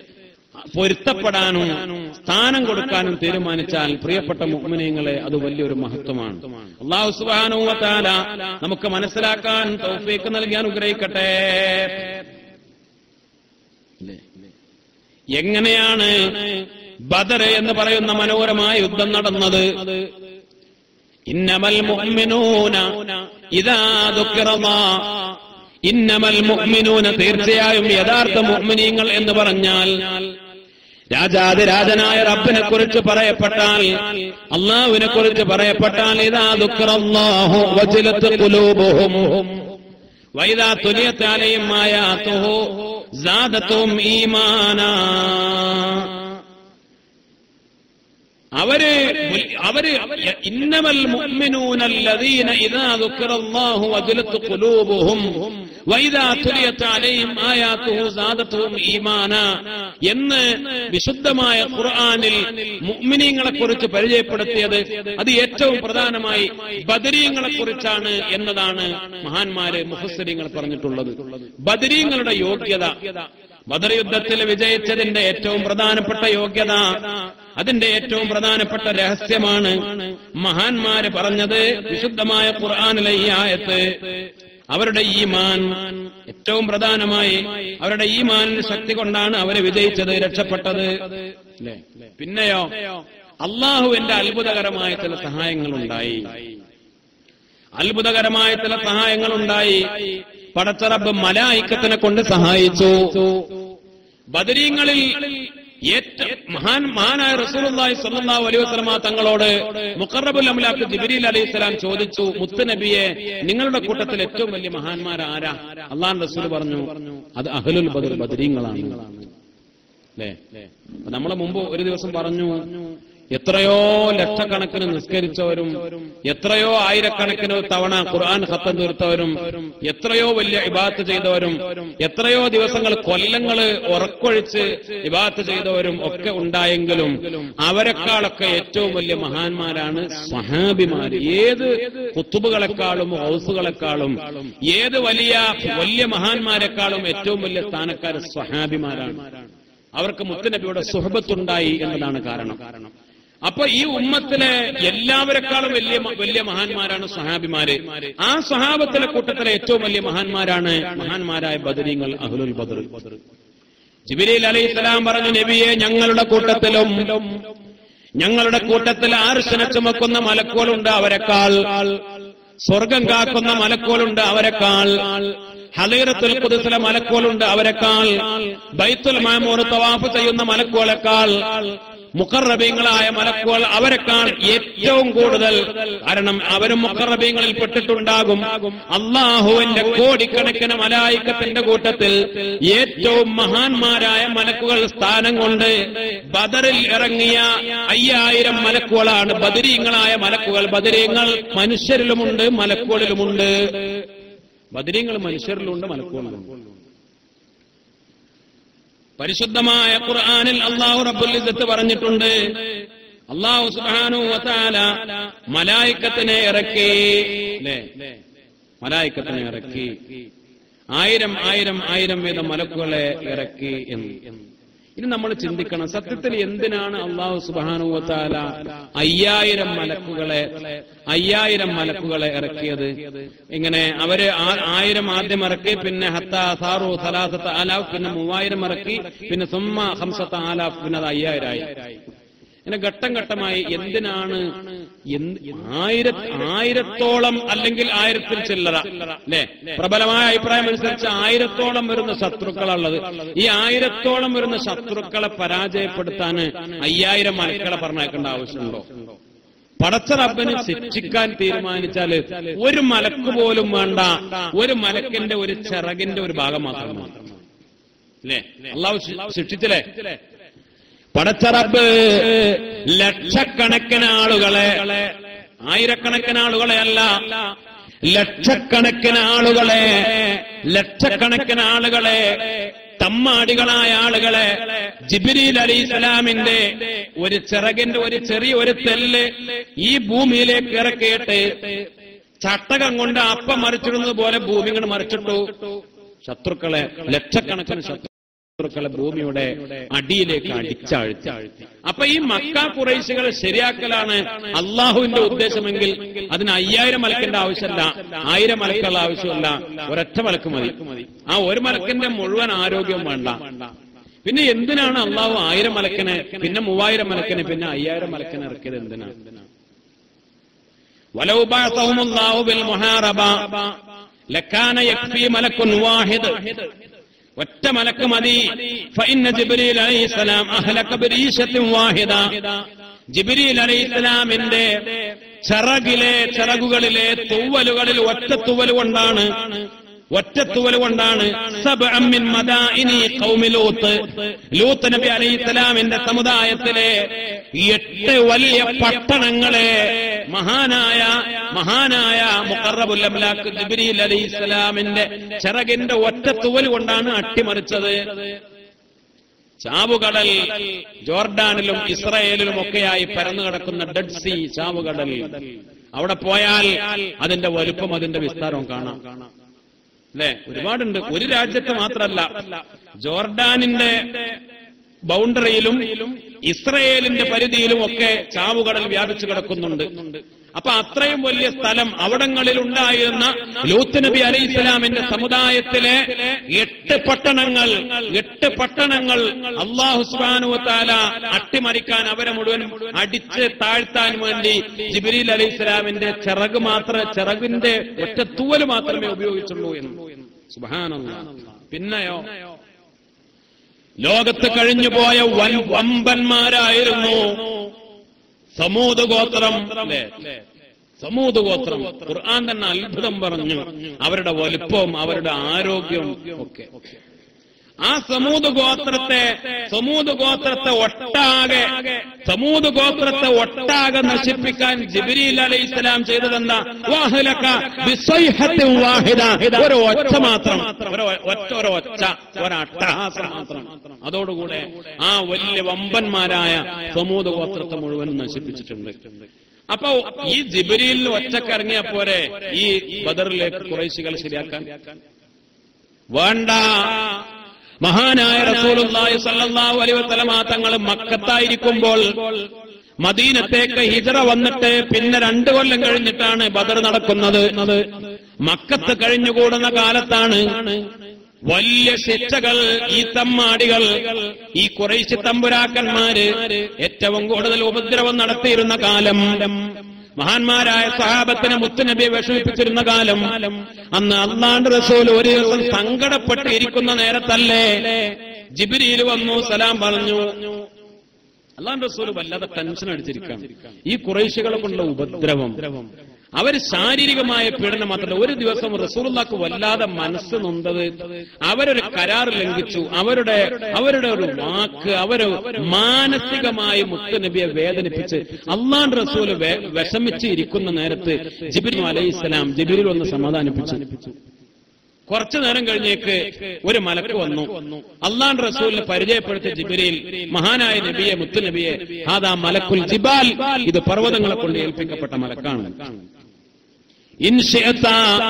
പൊരുത്തപ്പെടാനും സ്ഥാനം കൊടുക്കാനും തീരുമാനിച്ചാൽ പ്രിയപ്പെട്ട മുഅ്മിനീങ്ങളെ അത് വലിയൊരു മഹത്വമാണ് അള്ളാഹു സുബ്ഹാനഹു വ തആല നമുക്ക് മനസ്സിലാക്കാൻ തൗഫീക്ക് നൽകി അനുഗ്രഹിക്കട്ടെ ഇല്ലേ? എങ്ങനെയാണ് ബദർ എന്ന് പറയുന്ന മനോഹരമായ യുദ്ധം നടന്നത് ഇന്നമൽ മുഅ്മിനൂന ഇദാ ദുക്കിറല്ലാ ഇന്നമൽ മുഅ്മിനൂന തീർച്ചയായും യഥാർത്ഥ മുഅ്മിനീങ്ങൾ എന്ന് പറഞ്ഞാൽ രാജാതിരാജനായ റബ്ബിനെ കുറിച്ച് പറയപ്പെട്ടാൽ അള്ളാഹുവിനെ കുറിച്ച് പറയപ്പെട്ടാൽ ഇതാ ദുഃഖറല്ലാഹു വജിലത്ത് ഖുലൂബുഹും വൈദാ തുലിയത്താലയും ആയാത്തുഹു സാദത്തും ഈമാനാ അവര് അവര് ഇന്നമൽ മുഅ്മിനൂനല്ലദീന ഇദാ ദുക്കിറല്ലാഹു വജലത്ത് ഖുലൂബുഹും വൈദാ തുലിയത് അലൈഹിം ആയാതുഹു സാദത്തുഹും ഈമാന എന്ന് വിശുദ്ധമായ ഖുർആനിൽ മുഅ്മിനീങ്ങളെ കുറിച്ച് പരിചയപ്പെടുത്തിയത് അത് ഏറ്റവും പ്രധാനമായി ബദരീങ്ങളെ കുറിച്ചാണ് എന്നതാണ് മഹാന്മാര് മുഫസ്സിരിങ്ങൾ പറഞ്ഞിട്ടുള്ളത് ബദരീങ്ങളുടെ യോഗ്യത ബദർ യുദ്ധത്തിൽ വിജയിച്ചതിന്റെ ഏറ്റവും പ്രധാനപ്പെട്ട യോഗ്യത അതിന്റെ ഏറ്റവും പ്രധാനപ്പെട്ട രഹസ്യമാണ് മഹാന്മാര് പറഞ്ഞത് വിശുദ്ധമായ ഖുർആാനിലെ ഈ ആയത്ത് അവരുടെ ഈമാൻ ഏറ്റവും പ്രധാനമായി അവരുടെ ഈമാനിന്റെ ശക്തി കൊണ്ടാണ് അവര് വിജയിച്ചത് രക്ഷപ്പെട്ടത് അല്ലേ പിന്നെയോ അള്ളാഹുവിന്റെ അത്ഭുതകരമായ ചില സഹായങ്ങൾ ഉണ്ടായി അത്ഭുതകരമായ ചില സഹായങ്ങൾ ഉണ്ടായി പടച്ചറബ് മലായിക്കത്തിനെ കൊണ്ട് സഹായിച്ചു ബദരീങ്ങളിൽ ഏറ്റവും മഹാൻ മഹാനായ റസൂലുള്ളാഹി സ്വല്ലല്ലാഹു അലൈഹി വസല്ലമ തങ്ങളോട് മുഖറബുൽ അംലാക്ക് ജിബ്രീൽ അലൈഹി സ്വലാം ചോദിച്ചു മുത്തുനബിയെ നിങ്ങളുടെ കൂട്ടത്തിൽ ഏറ്റവും വലിയ മഹാന്മാർ ആരാ അള്ളാഹ് റസൂൽ പറഞ്ഞു അത് അഹ്ലുൽ ബദർ ബദരീങ്ങളാണ് അല്ലേ അപ്പൊ നമ്മളെ മുമ്പ് ഒരു ദിവസം പറഞ്ഞു എത്രയോ ലക്ഷക്കണക്കിന് നിസ്കരിച്ചവരും എത്രയോ ആയിരക്കണക്കിന് തവണ ഖുർആൻ ഖത്തം തീർത്തവരും എത്രയോ വലിയ ഇബാത്ത് ചെയ്തവരും എത്രയോ ദിവസങ്ങൾ കൊല്ലങ്ങള് ഉറക്കൊഴിച്ച് ഇബാത്ത് ചെയ്തവരും ഒക്കെ ഉണ്ടായെങ്കിലും അവരെക്കാളൊക്കെ ഏറ്റവും വലിയ മഹാന്മാരാണ് സ്വഹാബിമാർ ഏത് കുത്തുബുകളെക്കാളും ഹൗസുകളെക്കാളും ഏത് വലിയ വലിയ മഹാന്മാരെക്കാളും ഏറ്റവും വലിയ സ്ഥാനക്കാർ സ്വഹാബിമാരാണ് അവർക്ക് മുത്തുനബിയുടെ സുഹബത്തുണ്ടായി എന്നതാണ് കാരണം അപ്പൊ ഈ ഉമ്മത്തിലെ എല്ലാവരെക്കാളും വലിയ വലിയ മഹാന്മാരാണ് സഹാബിമാര് ആ സഹാബത്തിലെ കൂട്ടത്തിലെ ഏറ്റവും വലിയ മഹാന്മാരാണ് മഹാന്മാരായ ബദരീങ്ങൾ അഹ്ലുൽ ബദർ ജിബിലീൽ അലൈഹി സ്വലാം പറഞ്ഞു നബിയെ ഞങ്ങളുടെ കൂട്ടത്തിലും ഞങ്ങളുടെ കൂട്ടത്തിൽ ആർശന ചുമക്കുന്ന മലക്കോലുണ്ട് അവരെക്കാൾ സ്വർഗം കാക്കുന്ന മലക്കോലുണ്ട് അവരെക്കാൾ ഹലീറത്തുൽ കുദുസിലെ മലക്കോലുണ്ട് അവരെക്കാൾ ബൈത്തുൽ മാമൂർ തവാഫ് ചെയ്യുന്ന മലക്കോളെക്കാൾ മുഖറബീങ്ങളായ മലക്കുകൾ അവരെക്കാൾ ഏറ്റവും കൂടുതൽ കാരണം അവരും മുഖറബീങ്ങളിൽ പെട്ടിട്ടുണ്ടാകും അള്ളാഹുവിന്റെ കോടിക്കണക്കിന് മലായിക്കത്തിന്റെ കൂട്ടത്തിൽ ഏറ്റവും മഹാന്മാരായ മലക്കുകൾ സ്ഥാനം കൊണ്ട് ബദറിൽ ഇറങ്ങിയ അയ്യായിരം മലക്കുകളാണ് ബദരീങ്ങളായ മലക്കുകൾ ബദരീങ്ങൾ മനുഷ്യരിലുമുണ്ട് മലക്കുകളിലുമുണ്ട് ബദരീങ്ങൾ മനുഷ്യരിലുണ്ട് മലക്കുകളിലുമുണ്ട് പരിശുദ്ധമായ ഖുർആനിൽ അള്ളാഹു റബ്ബുൽ ഇസ്സത്ത് പറഞ്ഞിട്ടുണ്ട് അള്ളാഹു സുബ്ഹാനഹു വതആല മലായിക്കത്തിനെ ഇറക്കി അല്ലേ മലായിക്കത്തിനെ ഇറക്കി ആയിരം ആയിരം ആയിരം വീതം മലക്കുകളെ ഇറക്കി എന്ന് ഇനി നമ്മൾ ചിന്തിക്കണം സത്യത്തിൽ എന്തിനാണ് അള്ളാഹു സുബാനുവത്താല അയ്യായിരം മലക്കുകളെ അയ്യായിരം മലക്കുകളെ ഇറക്കിയത് ഇങ്ങനെ അവര് ആ- ആയിരം ആദ്യം ഇറക്കി പിന്നെ ഹത്ത സാറു സലാസത്ത് ആലാഫ് പിന്നെ മൂവായിരം ഇറക്കി പിന്നെ സുമ്മ ഹംസത്ത് ആലാഫ് പിന്നെ അത് അയ്യായിരമായി ഇങ്ങനെ ഘട്ടം ഘട്ടമായി എന്തിനാണ് എന്ത് ആയിര ആയിരത്തോളം അല്ലെങ്കിൽ ആയിരത്തിൽ ചില്ലറ അല്ലെ പ്രബലമായ അഭിപ്രായം അനുസരിച്ച് ആയിരത്തോളം വരുന്ന ശത്രുക്കളുള്ളത് ഈ ആയിരത്തോളം വരുന്ന ശത്രുക്കളെ പരാജയപ്പെടുത്താന് അയ്യായിരം മലക്കളെ പറഞ്ഞേക്കേണ്ട ആവശ്യമുണ്ടോ പടച്ച റബ്ബിന് ശിക്ഷിക്കാൻ തീരുമാനിച്ചാല് ഒരു മലക്ക് പോലും വേണ്ട ഒരു മലക്കിന്റെ ഒരു ചിറകിന്റെ ഒരു ഭാഗം മാത്രം അല്ലേ അള്ളാഹു ശി- ശിക്ഷിച്ചില്ലേ പടച്ചറബ് ലക്ഷക്കണക്കിന് ആളുകളെ ആയിരക്കണക്കിന് ആളുകളെ അല്ല ലക്ഷക്കണക്കിന് ആളുകളെ ലക്ഷക്കണക്കിന് ആളുകളെ തമ്മാടികളായ ആളുകളെ ജിബിരിൽ അലി ഇസ്ലാമിന്റെ ഒരു ചിറകിന്റെ ഒരു ചെറിയ ഒരു തെല്ല് ഈ ഭൂമിയിലേക്ക് ഇറക്കിയിട്ട് ചട്ടകം കൊണ്ട് അപ്പം മറിച്ചിടുന്നത് പോലെ ഭൂമി ഇങ്ങനെ മറിച്ചിട്ടു ശത്രുക്കളെ ലക്ഷക്കണക്കിന് ശത്രുക്കളെ ഭൂമിയുടെ അടിയിലേക്ക് അടിച്ചാഴ്ത്തി അപ്പൊ ഈ മക്ക കുറേശികൾ ശരിയാക്കലാണ് അള്ളാഹുവിന്റെ ഉദ്ദേശമെങ്കിൽ അതിന് അയ്യായിരം മലക്കിന്റെ ആവശ്യമല്ല ആയിരം മലക്കുള്ള ആവശ്യമല്ല ഒരൊറ്റ മലക്ക് മതി ആ ഒരു മലക്കിന്റെ മുഴുവൻ ആരോഗ്യവും വേണ്ട പിന്നെ എന്തിനാണ് അള്ളാഹു ആയിരം മലക്കിന് പിന്നെ മൂവായിരം മലക്കിന് പിന്നെ അയ്യായിരം മലക്കിന് ഇറക്കിയത് എന്തിനാണ് ولو بعثهم الله بالمحاربة لكان يكفي ملك واحد ഒറ്റ മലക്ക് മതി ഫഇന്ന ജിബ്രീൽ അലൈഹിസ്സലാം അഹ്ലക ബിരീശത്തിൻ വാഹിദ ജിബ്രീൽ അലൈഹിസ്സലാമിന്റെ ചിറകിലെ ചിറകുകളിലെ തൂവലുകളിൽ ഒറ്റ തൂവൽ കൊണ്ടാണ് ഒറ്റത്തുവൽ കൊണ്ടാണ് സബ്അം മിൻ മദാഇനി ഖൗമി ലൂത്ത് ലൂത്ത് നബി അലൈഹിസ്സലാമിന്റെ സമുദായത്തിലെ എട്ട് വലിയ പട്ടണങ്ങളെ മഹാനായ മഹാനായ മുഖറബുൽ അംലാക്ക് ജിബ്രീൽ അലൈഹിസ്സലാമിന്റെ ചിറകിന്റെ ഒറ്റത്തുവൽ കൊണ്ടാണ് അട്ടിമറിച്ചത് ചാവുകടൽ ജോർഡാനിലും ഇസ്രയേലിലും ഒക്കെയായി പരന്നു കിടക്കുന്ന ഡെഡ് സീ ചാവുകടൽ അവിടെ പോയാൽ അതിന്റെ വലുപ്പം അതിന്റെ വിസ്താരവും കാണാം അല്ലെ ഒരുപാടുണ്ട് ഒരു രാജ്യത്ത് മാത്രമല്ല ജോർഡാനിന്റെ ബൗണ്ടറിയിലും ഇസ്രയേലിന്റെ പരിധിയിലും ഒക്കെ ചാവുകടൽ വ്യാപിച്ചു കിടക്കുന്നുണ്ട് അപ്പൊ അത്രയും വലിയ സ്ഥലം അവിടങ്ങളിൽ ഉണ്ടായിരുന്ന ലൂത്ത് നബി അലൈഹി ഇസ്ലാമിന്റെ സമുദായത്തിലെ എട്ട് പട്ടണങ്ങൾ എട്ട് പട്ടണങ്ങൾ അള്ളാഹു സുബാനുവത്താല അട്ടിമറിക്കാൻ അവരെ മുഴുവൻ അടിച്ച് താഴ്ത്താൻ വേണ്ടി ജിബിരിൽ അലൈഹി ഇസ്ലാമിന്റെ ചിറക് മാത്രം ചിറകിന്റെ ഒറ്റ തൂവല് മാത്രമേ ഉപയോഗിച്ചുള്ളൂ എന്ന് സുബാനല്ല പിന്നെയോ ലോകത്ത് കഴിഞ്ഞുപോയ വൻ വമ്പന്മാരായിരുന്നു സമൂത് ഗോത്രം അല്ലേ സമൂത് ഗോത്രം ഖുർആൻ തന്നെ അത്ഭുതം പറഞ്ഞു അവരുടെ വലുപ്പവും അവരുടെ ആരോഗ്യവും ഒക്കെ ആ സമൂത് ഗോത്രത്തെ സമൂത് ഗോത്രത്തെ ഒട്ടാകെ സമൂത് ഗോത്രത്തെ ഒട്ടാകെ നശിപ്പിക്കാൻ ജിബിരിൽ അലൈഹി ഇസ്ലാം ചെയ്തതെന്താ വാഹിലക ബിസ്വൈഹത്തിൻ വാഹിദ ഒരു ഒച്ച മാത്രം ഒരു ഒറ്റ ഒരു ഒച്ച ഒരു അട്ടഹാസം മാത്രം അതോടുകൂടെ ആ വലിയ വമ്പന്മാരായ സമൂത് ഗോത്രത്തെ മുഴുവൻ നശിപ്പിച്ചിട്ടുണ്ട് അപ്പൊ ഈ ജിബിരിയിൽ ഒച്ചക്കിറങ്ങിയ പോരെ ഈ ബദറിലേക്ക് കുറേശികൾ ശരിയാക്കാൻ വേണ്ട മഹാനായ റസൂലുള്ളാഹി സ്വല്ലല്ലാഹു അലൈഹി വസല്ലമ തങ്ങൾ മക്കത്തായിരിക്കുമ്പോൾ മദീനത്തേക്ക് ഹിജറ വന്നിട്ട് പിന്നെ രണ്ടു കൊല്ലം കഴിഞ്ഞിട്ടാണ് ബദർ നടക്കുന്നത് മക്കത്ത് കഴിഞ്ഞുകൂടുന്ന കാലത്താണ് വലിയ ശിക്ഷകൾ ഈ തമ്മാടികൾ ഈ കുറേശ്ശി തമ്പുരാക്കന്മാര് ഏറ്റവും കൂടുതൽ ഉപദ്രവം നടത്തിയിരുന്ന കാലം മഹാന്മാരായ സഹാബത്തിനെ മുത്തുനബിയെ വിഷമിപ്പിച്ചിരുന്ന കാലം അന്ന് അള്ളാണ്ട് റസൂൽ ഒരു ദിവസം സങ്കടപ്പെട്ട് ഇരിക്കുന്ന നേരത്തല്ലേ ജിബിരിയിൽ വന്നു സലാം പറഞ്ഞു അള്ളാണ്ട് റസൂൽ വല്ലാതെ ടെൻഷൻ അടിച്ചിരിക്കാം ഈ കുറേശികളെ കൊണ്ടുള്ള ഉപദ്രവം അവർ ശാരീരികമായ പീഡനം മാത്രമല്ല ഒരു ദിവസം റസൂലുള്ളാക്ക് വല്ലാതെ മനസ്സ് നൊന്തത് അവരൊരു കരാർ ലംഘിച്ചു അവരുടെ അവരുടെ ഒരു വാക്ക് അവര് മാനസികമായി മുത്തുനബിയെ വേദനിപ്പിച്ച് അള്ളാൻ റസൂല് വെ- വിഷമിച്ച് ഇരിക്കുന്ന നേരത്ത് ജിബിരി അലൈഹി ഇസ്ലാം ജിബിരിൽ ഒന്ന് സമാധാനിപ്പിച്ചു കുറച്ചു നേരം കഴിഞ്ഞേക്ക് ഒരു മലക്ക് വന്നു അള്ളാൻ റസൂലിനെ പരിചയപ്പെടുത്തിയ ജിബിരിയിൽ മഹാനായ നബിയെ മുത്തുനബിയെ ഹാദാ മലക്കുൽ ജിബാൽ ഇത് പർവ്വതങ്ങളെ കൊണ്ട് ഏൽപ്പിക്കപ്പെട്ട മലക്കാണ് ഇൻഷിഅത്ത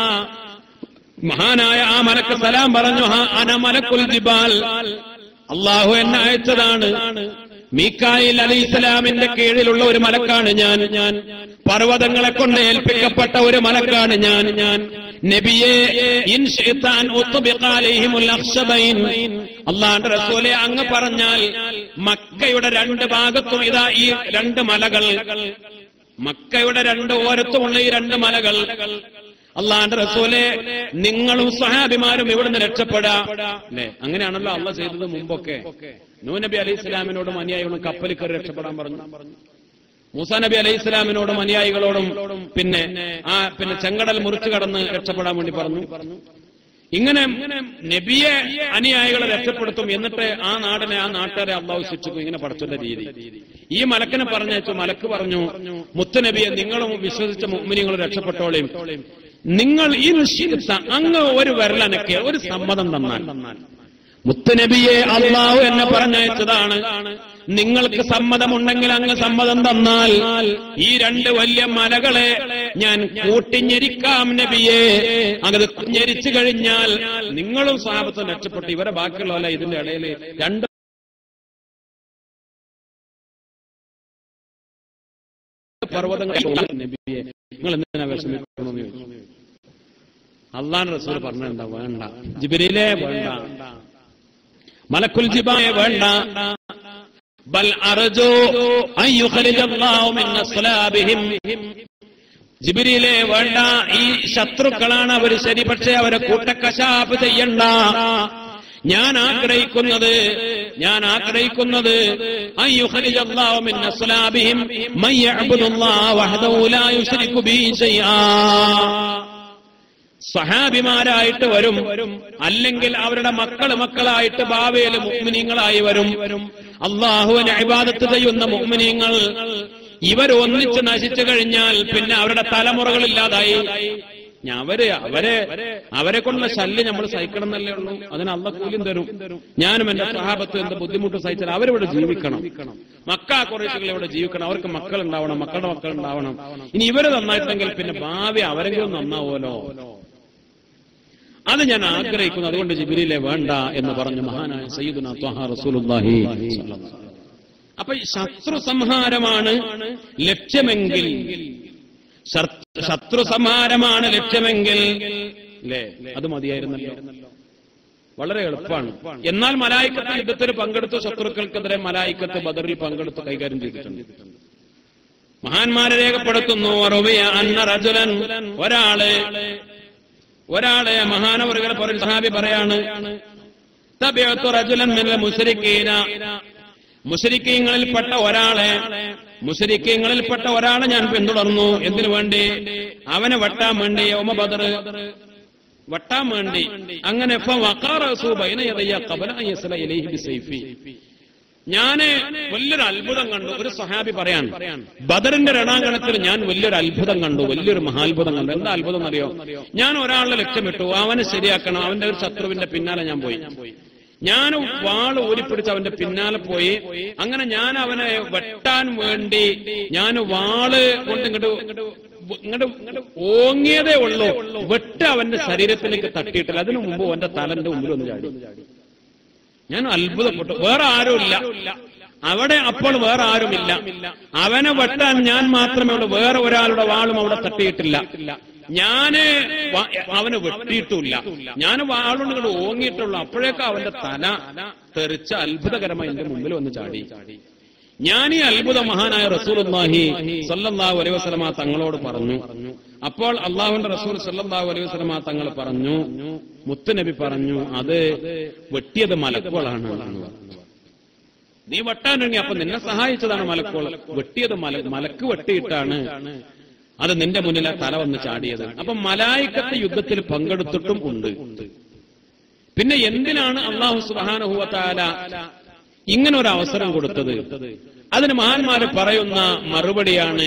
മഹാനായ ആ മലക്ക് സലാം പറഞ്ഞു "ഹാ അന മലക്കുൽ ജിബാൽ അള്ളാഹു എന്നെ അയച്ചതാണ് മീക്കായിൽ അലി ഇസ്ലാമിന്റെ കീഴിലുള്ള ഒരു മലക്കാണ് ഞാൻ ഞാൻ പർവ്വതങ്ങളെ കൊണ്ട് ഏൽപ്പിക്കപ്പെട്ട ഒരു മലക്കാണ് ഞാൻ ഞാൻ നബിയെ ഇൻ ശൈത്താൻ ഉത്ബിഖ അലൈഹിമുൽ അഖ്ശബൈൻ അള്ളാഹുവിന്റെ റസൂലെ അങ്ങ് പറഞ്ഞാൽ മക്കയുടെ രണ്ട് ഭാഗത്തും ഇതാ ഈ രണ്ട് മലകൾ മക്കയുടെ രണ്ട് ഓരത്തുമുള്ള ഈ രണ്ട് മലകൾ അള്ളാന്റെ റസൂലെ നിങ്ങളും സഹാബിമാരും ഇവിടുന്ന് രക്ഷപ്പെടാ അല്ലേ അങ്ങനെയാണല്ലോ അള്ള ചെയ്തത് മുമ്പൊക്കെ നൂനബി അലൈഹി ഇസ്ലാമിനോടും അനുയായികളും കപ്പലിൽ കയറി രക്ഷപ്പെടാൻ പറഞ്ഞു മൂസാ നബി അലൈഹി ഇസ്ലാമിനോടും അനുയായികളോടും പിന്നെ ആ പിന്നെ ചെങ്കടൽ മുറിച്ചു കടന്ന് രക്ഷപ്പെടാൻ വേണ്ടി പറഞ്ഞു ഇങ്ങനെ നബിയെ അനുയായികളെ രക്ഷപ്പെടുത്തും എന്നിട്ട് ആ നാടിനെ ആ നാട്ടുകാരെ അള്ളാഹു ശിക്ഷിക്കും ഇങ്ങനെ പഠിച്ചതിന്റെ രീതി ഈ മലക്കിനെ പറഞ്ഞയച്ചു മലക്ക് പറഞ്ഞു മുത്തുനബിയെ നിങ്ങളും വിശ്വസിച്ച മുമ്മിനിങ്ങളും രക്ഷപ്പെട്ടോളയും നിങ്ങൾ ഈ നിശ്ചയിച്ച അങ്ങ് ഒരു വിരലനക്ക് ഒരു സമ്മതം തന്നാൽ മുത്തുനബിയെ അള്ളാഹു എന്നെ പറഞ്ഞയച്ചതാണ് നിങ്ങൾക്ക് സമ്മതമുണ്ടെങ്കിൽ അങ്ങ് സമ്മതം തന്നാൽ ഈ രണ്ട് വലിയ മലകളെ ഞാൻ കൂട്ടിഞ്ഞെരിക്കാം നബിയെ അത് ഞെരിച്ചു കഴിഞ്ഞാൽ നിങ്ങളും സാപത്തും രക്ഷപ്പെട്ടു ഇവരെ ബാക്കിയുള്ളവല്ല ഇതിന്റെ ഇടയിൽ രണ്ട് പർവ്വതങ്ങൾ നബിയെ നിങ്ങൾ എന്തിനാ വിഷമിക്കണമെന്ന് ചോദിച്ചു അള്ളാൻ റസൂൽ പറഞ്ഞെന്താ വേണ്ട ജിബിരിയിലെ വേണ്ട മലക്കുൽ ജിബായെ വേണ്ട ബൽ അർജു അൻ യുഖ്രിജല്ലാഹു മിൻ അസ്ലാബിഹിം ജിബിരിയിലെ വേണ്ട ഈ ശത്രുക്കളാണ് അവർ ശരി പക്ഷേ അവരെ കൂട്ടക്കശാപ്പ് ചെയ്യണ്ട ഞാൻ ആഗ്രഹിക്കുന്നത് ഞാൻ ആഗ്രഹിക്കുന്നത് അൻ യുഖ്രിജല്ലാഹു മിൻ അസ്ലാബിഹിം മൻ യഅ്ബുദുല്ലാഹ വഹദഹു ലാ യുശ്രികു ബിഹി ശൈആ സഹാബിമാരായിട്ട് വരും അല്ലെങ്കിൽ അവരുടെ മക്കള് മക്കളായിട്ട് ഭാവിയിൽ മുഗ്മിനീങ്ങളായി വരും അള്ളാഹുവിനെ അഭിബാദത്ത് ചെയ്യുന്ന മുഗ്മിനീങ്ങൾ ഇവർ ഒന്നിച്ച് നശിച്ചു കഴിഞ്ഞാൽ പിന്നെ അവരുടെ തലമുറകളില്ലാതായി ഞാൻ അവര് അവരെ അവരെ കൊണ്ടുള്ള ശല്യം നമ്മൾ സഹിക്കണം എന്നല്ലേ ഉള്ളൂ അതിന് അള്ള കൂലിയും തരും ഞാനും എന്റെ സഹാബത്തും എന്ത് ബുദ്ധിമുട്ട് സഹിച്ചാൽ അവരിവിടെ ജീവിക്കണം മക്ക കുറേശുകൾ ഇവിടെ ജീവിക്കണം അവർക്ക് മക്കൾ ഉണ്ടാവണം മക്കളുടെ മക്കൾ ഉണ്ടാവണം ഇനി ഇവര് നന്നായിട്ടെങ്കിൽ പിന്നെ ഭാവി അവരെങ്കിലും നന്നാവുമല്ലോ അത് ഞാൻ ആഗ്രഹിക്കുന്നു അതുകൊണ്ട് ജിബിരിയിലെ വേണ്ട എന്ന് പറഞ്ഞു മഹാനായ സയ്യിദുന ത്വഹ റസൂലുള്ളാഹി സ്വല്ലല്ലാഹു അലൈഹി വസല്ലം. അപ്പൊ ഈ ശത്രു സംഹാരമാണ് ലക്ഷ്യമെങ്കിൽ ശർ- ശത്രു സംഹാരമാണ് ലക്ഷ്യമെങ്കിൽ അല്ലേ അത് മതിയായിരുന്നല്ലോ വളരെ എളുപ്പമാണ് എന്നാൽ മലായിക്കത്ത് യുദ്ധത്തിൽ പങ്കെടുത്ത ശത്രുക്കൾക്കെതിരെ മലായിക്കത്ത് ബദറിൽ പങ്കെടുത്ത് കൈകാര്യം ചെയ്തിട്ടുണ്ട് മഹാന്മാരെ രേഖപ്പെടുത്തുന്നു റബിയ അന്ന റജുലൻ ഒരാള് ഒരാളെ മഹാനവറുകൾ പറയും സഹാബി പറയാണ് തബിഅത്തു റജുലൻ മിനൽ മുശ്രിക്കീന മുശ്രിക്കീങ്ങളിൽപ്പെട്ട ഒരാളെ മുശ്രിക്കീങ്ങളിൽപ്പെട്ട ഒരാളെ ഞാൻ പിന്തുടർന്നു എന്തിനു വേണ്ടി അവനെ വെട്ടാൻ വേണ്ടി യൗമ ബദർ വെട്ടാൻ വേണ്ടി അങ്ങനെ ഫവഖറ റസൂ ബൈന യദയ്യ ഖബല അൻ യസ്ല ഇലൈഹി ബിസൈഫി ഞാന് വലിയൊരു അത്ഭുതം കണ്ടു ഒരു സഹാബി പറയാൻ ബദറിന്റെ രണാങ്കണത്തിൽ ഞാൻ വലിയൊരു അത്ഭുതം കണ്ടു വലിയൊരു മഹാത്ഭുതം കണ്ടു എന്താ അത്ഭുതം എന്നറിയോ ഞാൻ ഒരാളുടെ ലക്ഷ്യമിട്ടു അവനെ ശരിയാക്കണം അവന്റെ ഒരു ശത്രുവിന്റെ പിന്നാലെ ഞാൻ പോയി ഞാൻ വാള് ഊരിപ്പിടിച്ച് അവന്റെ പിന്നാലെ പോയി അങ്ങനെ ഞാൻ അവനെ വെട്ടാൻ വേണ്ടി ഞാൻ വാള് കൊണ്ട് ഇങ്ങോട്ട് ഇങ്ങോട്ട് ഇങ്ങോട്ട് ഓങ്ങിയതേ ഉള്ളൂ വെട്ട് അവന്റെ ശരീരത്തിലേക്ക് തട്ടിയിട്ടില്ല അതിനു മുമ്പ് അവന്റെ തലന്റെ മുമ്പിൽ ഒന്ന് ചാടി ഞാൻ അത്ഭുതപ്പെട്ടു വേറെ ആരുമില്ല അവിടെ അപ്പോൾ വേറെ ആരുമില്ല അവനെ വെട്ടാൻ ഞാൻ മാത്രമേ ഉള്ളൂ വേറെ ഒരാളുടെ വാളും അവിടെ തട്ടിയിട്ടില്ല ഞാന് വ- അവന് വെട്ടിയിട്ടുമില്ല ഞാൻ വാളുകൊണ്ട് ഇങ്ങോട്ട് ഓങ്ങിയിട്ടുള്ളൂ അപ്പോഴേക്കും അവന്റെ തല തെറിച്ച അത്ഭുതകരമായി എന്റെ മുമ്പിൽ വന്ന് ചാടി ഞാൻ ഈ അത്ഭുത മഹാനായ റസൂലുള്ളാഹി സല്ലല്ലാഹു അലൈഹി വസല്ലമ തങ്ങളോട് പറഞ്ഞു അപ്പോൾ അള്ളാഹുവിന്റെ റസൂൽ സല്ലല്ലാഹു അലൈഹി വസല്ലമ തങ്ങൾ പറഞ്ഞു മുത്തുനബി പറഞ്ഞു അത് വെട്ടിയത് മലക്കുകളാണ് എന്ന് പറഞ്ഞു. നീ വെട്ടാനിറങ്ങി അപ്പൊ നിന്നെ സഹായിച്ചതാണ് മലക്കുകൾ വെട്ടിയത് മല മലക്ക് വെട്ടിയിട്ടാണ് അത് നിന്റെ മുന്നിൽ ആ തല വന്ന് ചാടിയത് അപ്പൊ മലായിക്കത്തെ യുദ്ധത്തിൽ പങ്കെടുത്തിട്ടും ഉണ്ട് പിന്നെ എന്തിനാണ് അള്ളാഹു സുബാനുഹുവത്താല ഇങ്ങനെ ഒരു അവസരം കൊടുത്തത് അതിന് മഹാന്മാര് പറയുന്ന മറുപടിയാണ്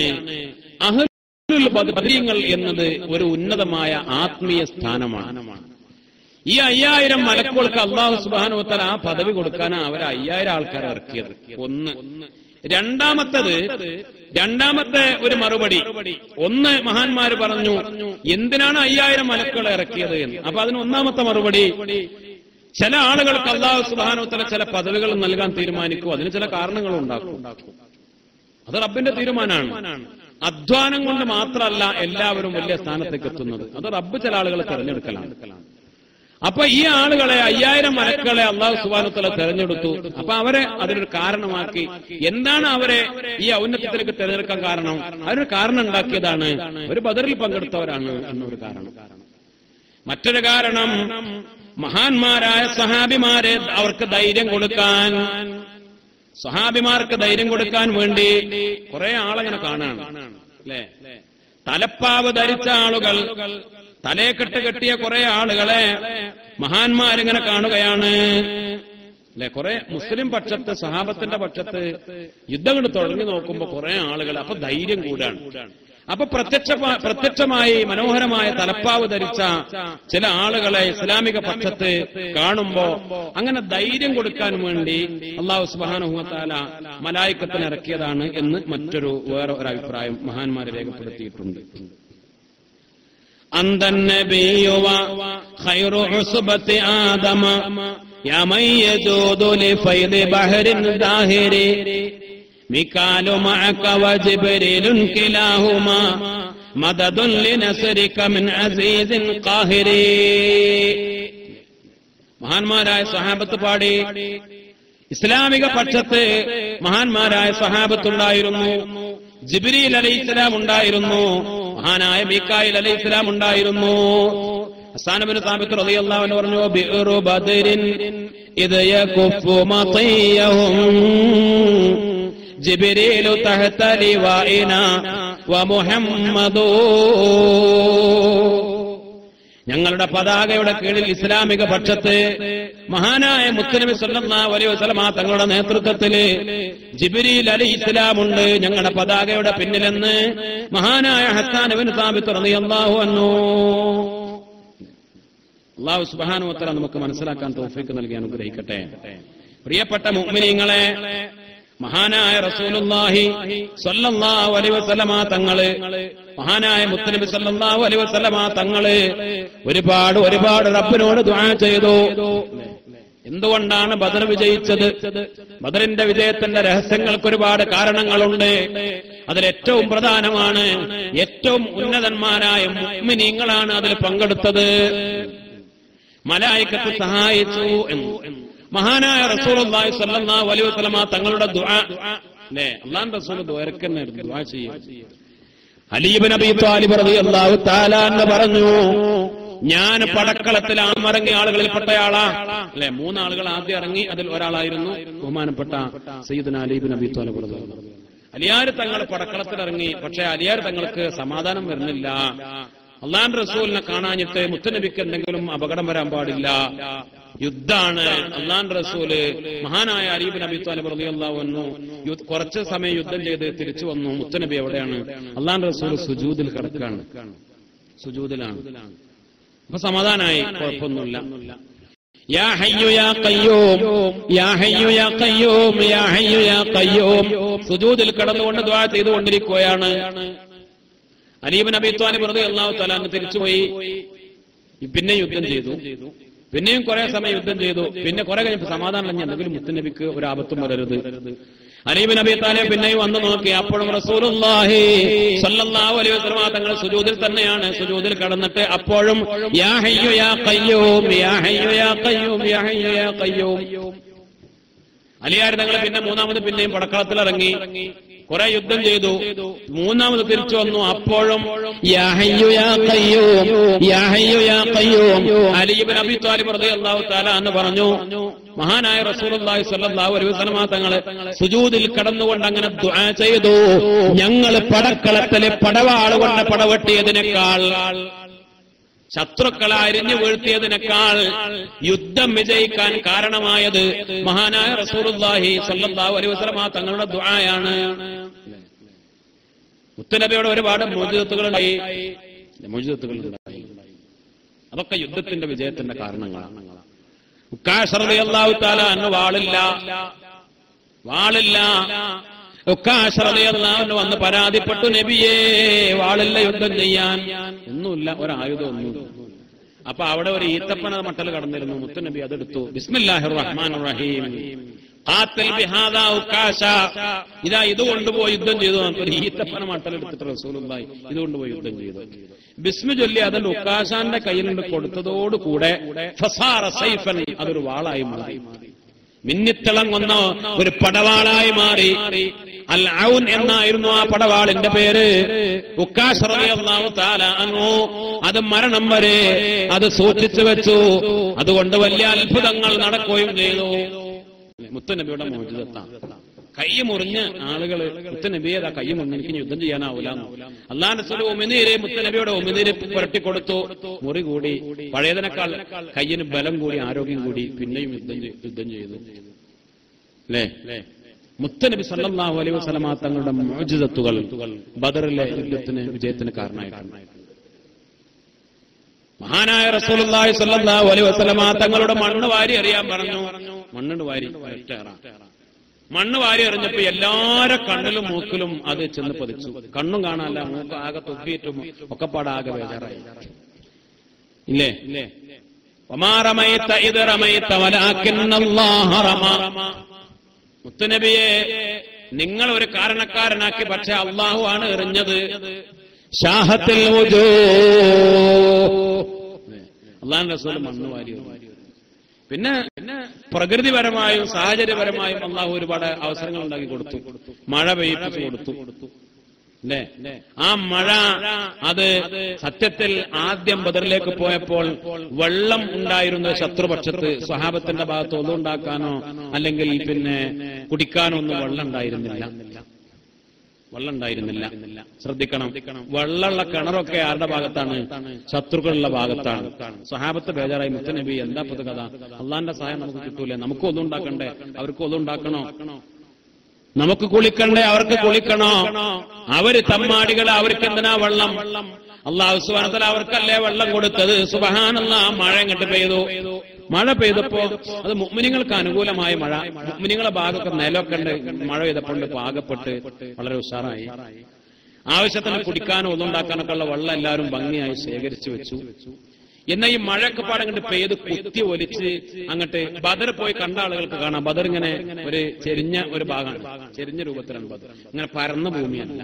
അഹ്ലുൽ ബദരീങ്ങൾ എന്നത് ഒരു ഉന്നതമായ ആത്മീയ സ്ഥാനമാണ് ഈ അയ്യായിരം മലക്കുകൾക്ക് അള്ളാഹു സുബാനുവത്താൽ ആ പദവി കൊടുക്കാനാണ് അവർ അയ്യായിരം ആൾക്കാരെ ഇറക്കിയത് ഒന്ന് രണ്ടാമത്തത് രണ്ടാമത്തെ ഒരു മറുപടി ഒന്ന് മഹാന്മാര് പറഞ്ഞു എന്തിനാണ് അയ്യായിരം മലക്കുകളെ ഇറക്കിയത് എന്ന് അപ്പൊ അതിന് ഒന്നാമത്തെ മറുപടി ചില ആളുകൾക്ക് അള്ളാഹു സുബാനുവത്തല ചില പദവികൾ നൽകാൻ തീരുമാനിക്കും അതിന് ചില കാരണങ്ങളും ഉണ്ടാക്കും അത് റബ്ബിന്റെ തീരുമാനമാണ് അധ്വാനം കൊണ്ട് മാത്രമല്ല എല്ലാവരും വലിയ സ്ഥാനത്തേക്ക് എത്തുന്നത് അത് റബ്ബ് ചില ആളുകളെ തെരഞ്ഞെടുക്കലാണ് അപ്പൊ ഈ ആളുകളെ അയ്യായിരം മലക്കളെ അള്ളാഹു സുബാനുത്തല തെരഞ്ഞെടുത്തു അപ്പൊ അവരെ അതിനൊരു കാരണമാക്കി എന്താണ് അവരെ ഈ ഔന്നത്യത്തിലേക്ക് തെരഞ്ഞെടുക്കാൻ കാരണം അതിനൊരു കാരണം ഉണ്ടാക്കിയതാണ് ഒരു ബദറിൽ പങ്കെടുത്തവരാണ് എന്നൊരു കാരണം മറ്റൊരു കാരണം മഹാന്മാരായ സഹാബിമാരെ അവർക്ക് ധൈര്യം കൊടുക്കാൻ സഹാബിമാർക്ക് ധൈര്യം കൊടുക്കാൻ വേണ്ടി കുറെ ആളങ്ങനെ കാണാണ് അല്ലേ തലപ്പാവ് ധരിച്ച ആളുകൾ തലേക്കെട്ട് കെട്ടിയ കുറെ ആളുകളെ മഹാന്മാരിങ്ങനെ കാണുകയാണ് അല്ലെ കുറെ മുസ്ലിം പക്ഷത്ത് സഹാബത്തിന്റെ പക്ഷത്ത് യുദ്ധങ്ങൾ തുടങ്ങി നോക്കുമ്പോ കുറെ ആളുകൾ അപ്പൊ ധൈര്യം കൂടാണ് അപ്പൊ പ്രത്യക്ഷ പ്രത്യക്ഷമായി മനോഹരമായ തലപ്പാവ് ധരിച്ച ചില ആളുകളെ ഇസ്ലാമിക പക്ഷത്ത് കാണുമ്പോ അങ്ങനെ ധൈര്യം കൊടുക്കാൻ വേണ്ടി അള്ളാഹു സുബാനുഹത്താല മലായിക്കത്തിന് ഇറക്കിയതാണ് എന്ന് മറ്റൊരു വേറെ ഒരു അഭിപ്രായം മഹാന്മാരെ രേഖപ്പെടുത്തിയിട്ടുണ്ട് أنت النبي وخير عصبة آدم يا من يجود لفيض بحر داهر ميكال معك وجبريل كلاهما مدد لنصرك من عزيز قاهر മഹാന്മാരായ സഹാബത്ത് പാടി ഇസ്ലാമിക പക്ഷത്ത് മഹാന്മാരായ സഹാബത്തുണ്ടായിരുന്നു ജിബിരിൽ അലൈഹി ഇസ്ലാം ഉണ്ടായിരുന്നു മഹാനായ മീക്കായിൽ അലൈഹി ഇസ്ലാം ഉണ്ടായിരുന്നു ഹസാനബിന് സാബിത്ത് റളിയല്ലാഹു അൻഹു പറഞ്ഞു ബിഉറു ബദരിൻ ഇദ് യകുഫു മതിയഹും ജിബ്രീലു തഹത ലിവാഇന വമുഹമ്മദു ഞങ്ങളുടെ പതാകയുടെ കീഴിൽ ഇസ്ലാമിക പക്ഷത്ത് മഹാനായ മുത്തനബി സല്ലല്ലാഹു അലൈഹി വസല്ലമ തങ്ങളുടെ നേതൃത്വത്തില് ജിബ്രീൽ അലി ഇസ്ലാമുണ്ട് ഞങ്ങളുടെ പതാകയുടെ പിന്നിലെന്ന് മഹാനായ ഹസ്സാൻ ഇബ്നു സാബിത്ത് റളിയല്ലാഹു അൻഹു അള്ളാഹു സുബ്ഹാനഹു വതആല നമുക്ക് മനസ്സിലാക്കാൻ തൗഫീക്ക് നൽകി അനുഗ്രഹിക്കട്ടെ പ്രിയപ്പെട്ട മുഅ്മിനീങ്ങളെ മഹാനായ റസൂലുള്ളാഹി സ്വല്ലല്ലാഹു അലൈഹി വസല്ലമ തങ്ങള് മഹാനായ മുത്തനബി സല്ലല്ലാഹു അലൈഹി വസല്ലമ തങ്ങള് ഒരുപാട് ഒരുപാട് റബ്ബിനോട് ദുആ ചെയ്തു എന്തുകൊണ്ടാണ് ബദർ വിജയിച്ചത് ബദറിന്റെ വിജയത്തിന്റെ രഹസ്യങ്ങൾക്ക് ഒരുപാട് കാരണങ്ങളുണ്ട് അതിലേറ്റവും പ്രധാനമാണ് ഏറ്റവും ഉന്നതന്മാരായ മുഅ്മിനീങ്ങളാണ് അതിൽ പങ്കെടുത്തത് മലായിക്കത്ത് സഹായിച്ചു എന്ന് മഹാനായ റസൂലുള്ളാഹി സ്വല്ലല്ലാഹു അലൈഹി വസല്ലമ തങ്ങളുടെ ദുആ അല്ലേ അള്ളാഹു റസൂൽ ദുആരക്കന്നായിരുന്നു ദുആ ചെയ്യും അലീബ് നബി താലിബ് റളിയല്ലാഹു തആല എന്ന് പറഞ്ഞു ഞാൻ പടക്കളത്തിൽ ആമറങ്ങിയ ആളുകളിൽപ്പെട്ടയാളാ അല്ലെ മൂന്നാളുകൾ ആദ്യം ഇറങ്ങി അതിൽ ഒരാളായിരുന്നു ബഹുമാനപ്പെട്ട സയ്യിദുന അലീബ് നബി താലിബ് റളിയല്ലാഹു അലിയാർ തങ്ങൾ പടക്കളത്തിൽ ഇറങ്ങി പക്ഷെ അലിയാർ തങ്ങൾക്ക് സമാധാനം വരുന്നില്ല അള്ളാൻ റസൂലിനെ കാണാഞ്ഞിട്ട് മുത്തനബിക്ക് എന്തെങ്കിലും അപകടം വരാൻ പാടില്ല യുദ്ധാണ് അള്ളാൻ റസൂല് മഹാനായ അലീബ് നബി താലിബ് റളിയല്ലാഹു അൻഹു യു- കുറച്ച് സമയം യുദ്ധം ചെയ്ത് തിരിച്ചു വന്നു മുത്തനബി എവിടെയാണ് അള്ളാൻ റസൂൽ സുജൂദിൽ കിടക്കാണ് സുജൂദിലാണ് അപ്പൊ സമാധാനായി കുഴപ്പമൊന്നുമില്ല യാ ഹയ്യു യാ ഖയ്യൂം യാ ഹയ്യു യാ ഖയ്യൂം യാ ഹയ്യു യാ ഖയ്യൂം സുജൂദിൽ കിടന്നുകൊണ്ട് ദുആ ചെയ്തുകൊണ്ടിരിക്കുകയാണ് അലീബ് നബി ത്വാലിബ് റളിയല്ലാഹു തആല അങ്ങ് തിരിച്ചുപോയി പിന്നെ യുദ്ധം ചെയ്തു പിന്നെയും കുറെ സമയം യുദ്ധം ചെയ്തു പിന്നെ കുറെ കഴിഞ്ഞപ്പോൾ സമാധാനം അടഞ്ഞ് എന്തെങ്കിലും മുത്തുനബിക്ക് ഒരു ആപത്തും വരരുത് അലീബ് നബി താലിബ് പിന്നെയും വന്നു നോക്കി അപ്പോഴും റസൂലുള്ളാഹി സല്ലല്ലാഹു അലൈഹി വസല്ലം തങ്ങൾ സുജൂദിൽ തന്നെയാണ് സുജൂദിൽ കടന്നിട്ട് അപ്പോഴും യാ ഹയ്യു യാ ഖയ്യൂം യാ ഹയ്യു യാ ഖയ്യൂം യാ ഹയ്യു യാ ഖയ്യൂം അലിയാർ തങ്ങൾ പിന്നെ മൂന്നാമത് പിന്നെയും പടക്കളത്തിലിറങ്ങി കുറെ യുദ്ധം ചെയ്തു മൂന്നാമത് തിരിച്ചു വന്നു അപ്പോഴും യാ ഹയ്യു യാ ഖയ്യൂം, യാ ഹയ്യു യാ ഖയ്യൂം. അലി ഇബ്നു അബി ത്വാലിബ് റളിയല്ലാഹു തആല എന്ന് പറഞ്ഞു മഹാനായ റസൂലുള്ളാഹി സ്വല്ലല്ലാഹു അലൈഹി വസല്ലമ തങ്ങള് സുജൂദിൽ കടന്നുകൊണ്ട് അങ്ങനെ ദുആ ചെയ്തു ഞങ്ങൾ പടക്കളത്തിലെ പടവാള് കൊണ്ട് പടവെട്ടിയതിനേക്കാൾ ശത്രുക്കളെ അരിഞ്ഞു വീഴ്ത്തിയതിനേക്കാൾ യുദ്ധം വിജയിക്കാൻ കാരണമായത് മഹാനായ റസൂലുള്ളാഹി സ്വല്ലല്ലാഹു അലൈഹി വസല്ലമ തങ്ങളുടെ ദുആയാണ് മുത്തനബിയോട് ഒരുപാട് മോചിതത്തുകളുണ്ടായി മോചിതത്തുകളുണ്ടായി അതൊക്കെ യുദ്ധത്തിന്റെ വിജയത്തിന്റെ കാരണങ്ങളാണ് ഉക്കാശ് റളിയല്ലാഹു തആല അന്ന് വാളില്ല വാളില്ല ഉക്കാശ് റളിയല്ലാഹു അൻഹു വന്ന് പരാതിപ്പെട്ടു നബിയേ വാളില്ല യുദ്ധം ചെയ്യാൻ ഒന്നുമില്ല ഒരായുധം ഒന്നുമില്ല അപ്പൊ അവിടെ ഒരു ഈത്തപ്പന മട്ടൽ കടന്നിരുന്നു മുത്തുനബി അതെടുത്തു ബിസ്മില്ലാഹിർ റഹ്മാൻ റഹീം ഖാത്തിൽ ബിഹാദാ ഉക്കാശ ഇതാ ഇത് കൊണ്ടുപോയി യുദ്ധം ചെയ്തു ഒരു ഈത്തപ്പന മട്ടൽ എടുത്തിട്ട് റസൂലുള്ളാഹി ഇത് കൊണ്ടുപോയി യുദ്ധം ചെയ്തു ബിസ്മി ചൊല്ലി അതിൽ ഉക്കാശാന്റെ കയ്യിൽ നിന്ന് കൊടുത്തതോടുകൂടെ ഫസാറ സൈഫൻ അതൊരു വാളായി മാറി മിന്നിത്തിളങ്ങുന്ന ഒരു പടവാളായി മാറി അൽ ഔൻ എന്നായിരുന്നു ആ പടവാളിന്റെ പേര് ഉക്കാശ് റളിയല്ലാഹു തആല അൻഹു അത് മരണം വരെ അത് സൂക്ഷിച്ചു വെച്ചു അതുകൊണ്ട് വലിയ അത്ഭുതങ്ങൾ നടക്കുകയും ചെയ്തു മുത്തനബിയുടെ മോചിതത്താണ് കൈ മുറിഞ്ഞ് ആളുകൾ മുത്തനബിയെ കൈ മുറിഞ്ഞ് എനിക്ക് ഇനി യുദ്ധം ചെയ്യാനാവൂല അള്ളാന്റെ സ്വലം ഒമിനീരെ മുത്തനബിയുടെ ഒമിനീര് പുരട്ടി കൊടുത്തു മുറി കൂടി പഴയതിനേക്കാൾ കയ്യിന് ബലം കൂടി ആരോഗ്യം കൂടി പിന്നെയും യുദ്ധം ചെയ്- യുദ്ധം ചെയ്തു അല്ലേ മുത്തനബി സല്ലല്ലാഹു അലൈഹി വസല്ലമ തങ്ങളുടെ മോചിതത്തുകൾ ബദറിലെ യുദ്ധത്തിന് വിജയത്തിന് കാരണമായിട്ടുണ്ട് മഹാനായ റസൂലുള്ളാഹി സ്വല്ലല്ലാഹു അലൈഹി വസല്ലമ തങ്ങളുടെ മണ്ണ് വാരി എറിയാൻ പറഞ്ഞു മണ്ണിന് വാരി ഒറ്റയേറാം. മണ്ണ് വാരി എറിഞ്ഞപ്പോ എല്ലാരെ കണ്ണിലും മൂക്കിലും അത് ചെന്ന് പതിച്ചു കണ്ണും കാണാനല്ല മൂക്ക് ആകെ തൊപ്പിയിട്ടും ഒക്കെ പാടാകെ ബേജാറായി ഇല്ലേ ഇല്ലേ ഒമാറമയത്ത ഇത് റമയത്ത വലാക്കിന്നല്ലാഹ റമ മുത്തുനബിയെ നിങ്ങൾ ഒരു കാരണക്കാരനാക്കി പക്ഷെ അള്ളാഹു ആണ് എറിഞ്ഞത് ഷാഹത്തിൽ അള്ളാഹു റസൂൽ മണ്ണ് വാരി എറിഞ്ഞു. പിന്നെ പ്രകൃതിപരമായും സാഹചര്യപരമായും അള്ളാഹു ഒരുപാട് അവസരങ്ങൾ ഉണ്ടാക്കി കൊടുത്തു മഴ പെയ്യിപ്പിച്ചു കൊടുത്തു അല്ലേ ആ മഴ അത് സത്യത്തിൽ ആദ്യം ബദറിലേക്ക് പോയപ്പോൾ വെള്ളം ഉണ്ടായിരുന്ന ശത്രുപക്ഷത്ത് സ്വഹാബത്തിന്റെ ഭാഗത്ത് ഒന്നും അല്ലെങ്കിൽ പിന്നെ കുടിക്കാനോ ഒന്നും വെള്ളം ഉണ്ടായിരുന്നില്ല വെള്ളം ഉണ്ടായിരുന്നില്ല ശ്രദ്ധിക്കണം വെള്ളമുള്ള കിണറൊക്കെ ആരുടെ ഭാഗത്താണ് ശത്രുക്കളുള്ള ഭാഗത്താണ് സഹാബത്ത് ബേജാറായി മുത്തനബി എന്താ പൊതു കഥ അള്ളാന്റെ സഹായം നമുക്ക് കിട്ടൂലേ നമുക്ക് ഒന്നും ഉണ്ടാക്കണ്ടേ അവർക്ക് ഒന്നും ഉണ്ടാക്കണോ നമുക്ക് കുളിക്കണ്ടേ അവർക്ക് കുളിക്കണോ അവര് തമ്മാടികൾ അവർക്ക് എന്തിനാ വെള്ളം അള്ളാഹു സുബാനത്തല അവർക്കല്ലേ വെള്ളം കൊടുത്തത് സുബഹാനല്ല മഴ ഇങ്ങോട്ട് പെയ്തു മഴ പെയ്തപ്പോ അത് മുഗ്മിനിങ്ങൾക്ക് അനുകൂലമായ മഴ മുഗ്മിനിങ്ങളെ ഭാഗമൊക്കെ നിലമൊക്കെ ഉണ്ട് മഴ പെയ്തപ്പോൾ പാകപ്പെട്ട് വളരെ ഉഷാറായി ആവശ്യത്തിന് കുടിക്കാനോ ഒന്നുണ്ടാക്കാനൊക്കെ ഉള്ള വെള്ളം എല്ലാവരും ഭംഗിയായി ശേഖരിച്ചു വെച്ചു എന്നാൽ ഈ മഴയൊക്കെ പാടെ അങ്ങോട്ട് പെയ്ത് കുത്തി ഒലിച്ച് അങ്ങോട്ട് ബദർ പോയി കണ്ട ആളുകൾക്ക് കാണാം ബദർ ഇങ്ങനെ ഒരു ചെരിഞ്ഞ ഒരു ഭാഗമാണ് ചെരിഞ്ഞ രൂപത്തിലാണ് ബദർ ഇങ്ങനെ പരന്ന ഭൂമിയല്ല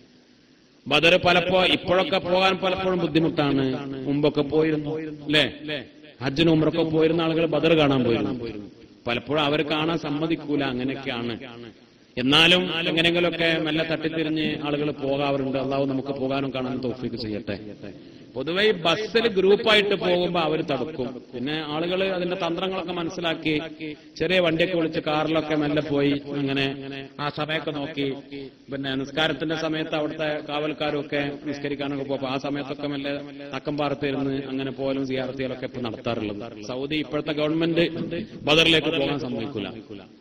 ബദർ പലപ്പോ ഇപ്പോഴൊക്കെ പോകാൻ പലപ്പോഴും ബുദ്ധിമുട്ടാണ് മുമ്പൊക്കെ പോയിരുന്നു അല്ലേ ഹജ്ജിന് ഉമ്രൊക്കെ പോയിരുന്ന ആളുകൾ ബദർ കാണാൻ പോയിരുന്നു പലപ്പോഴും അവർ കാണാൻ സമ്മതിക്കൂല അങ്ങനെയൊക്കെയാണ് എന്നാലും എങ്ങനെയെങ്കിലുമൊക്കെ മെല്ലെ തട്ടിത്തിരിഞ്ഞ് ആളുകൾ പോകാറുണ്ട് അള്ളാഹു നമുക്ക് പോകാനും കാണാനും തോഫിക്ക് ചെയ്യട്ടെ പൊതുവെ ഈ ബസ്സിൽ ഗ്രൂപ്പായിട്ട് പോകുമ്പോൾ അവർ തടുക്കും പിന്നെ ആളുകൾ അതിന്റെ തന്ത്രങ്ങളൊക്കെ മനസ്സിലാക്കി ചെറിയ വണ്ടിയൊക്കെ വിളിച്ച് കാറിലൊക്കെ മെല്ലെ പോയി അങ്ങനെ ആ സമയമൊക്കെ നോക്കി പിന്നെ നിസ്കാരത്തിന്റെ സമയത്ത് അവിടുത്തെ കാവൽക്കാരൊക്കെ നിസ്കരിക്കാനൊക്കെ പോകുമ്പോൾ ആ സമയത്തൊക്കെ മെല്ലെ തക്കം പാർത്തിരുന്ന് അങ്ങനെ പോലും സിയാർത്തികളൊക്കെ ഇപ്പൊ നടത്താറുള്ളത് സൗദി ഇപ്പോഴത്തെ ഗവൺമെന്റ് ബദറിലേക്ക് പോകാൻ സമ്മതിക്കൂല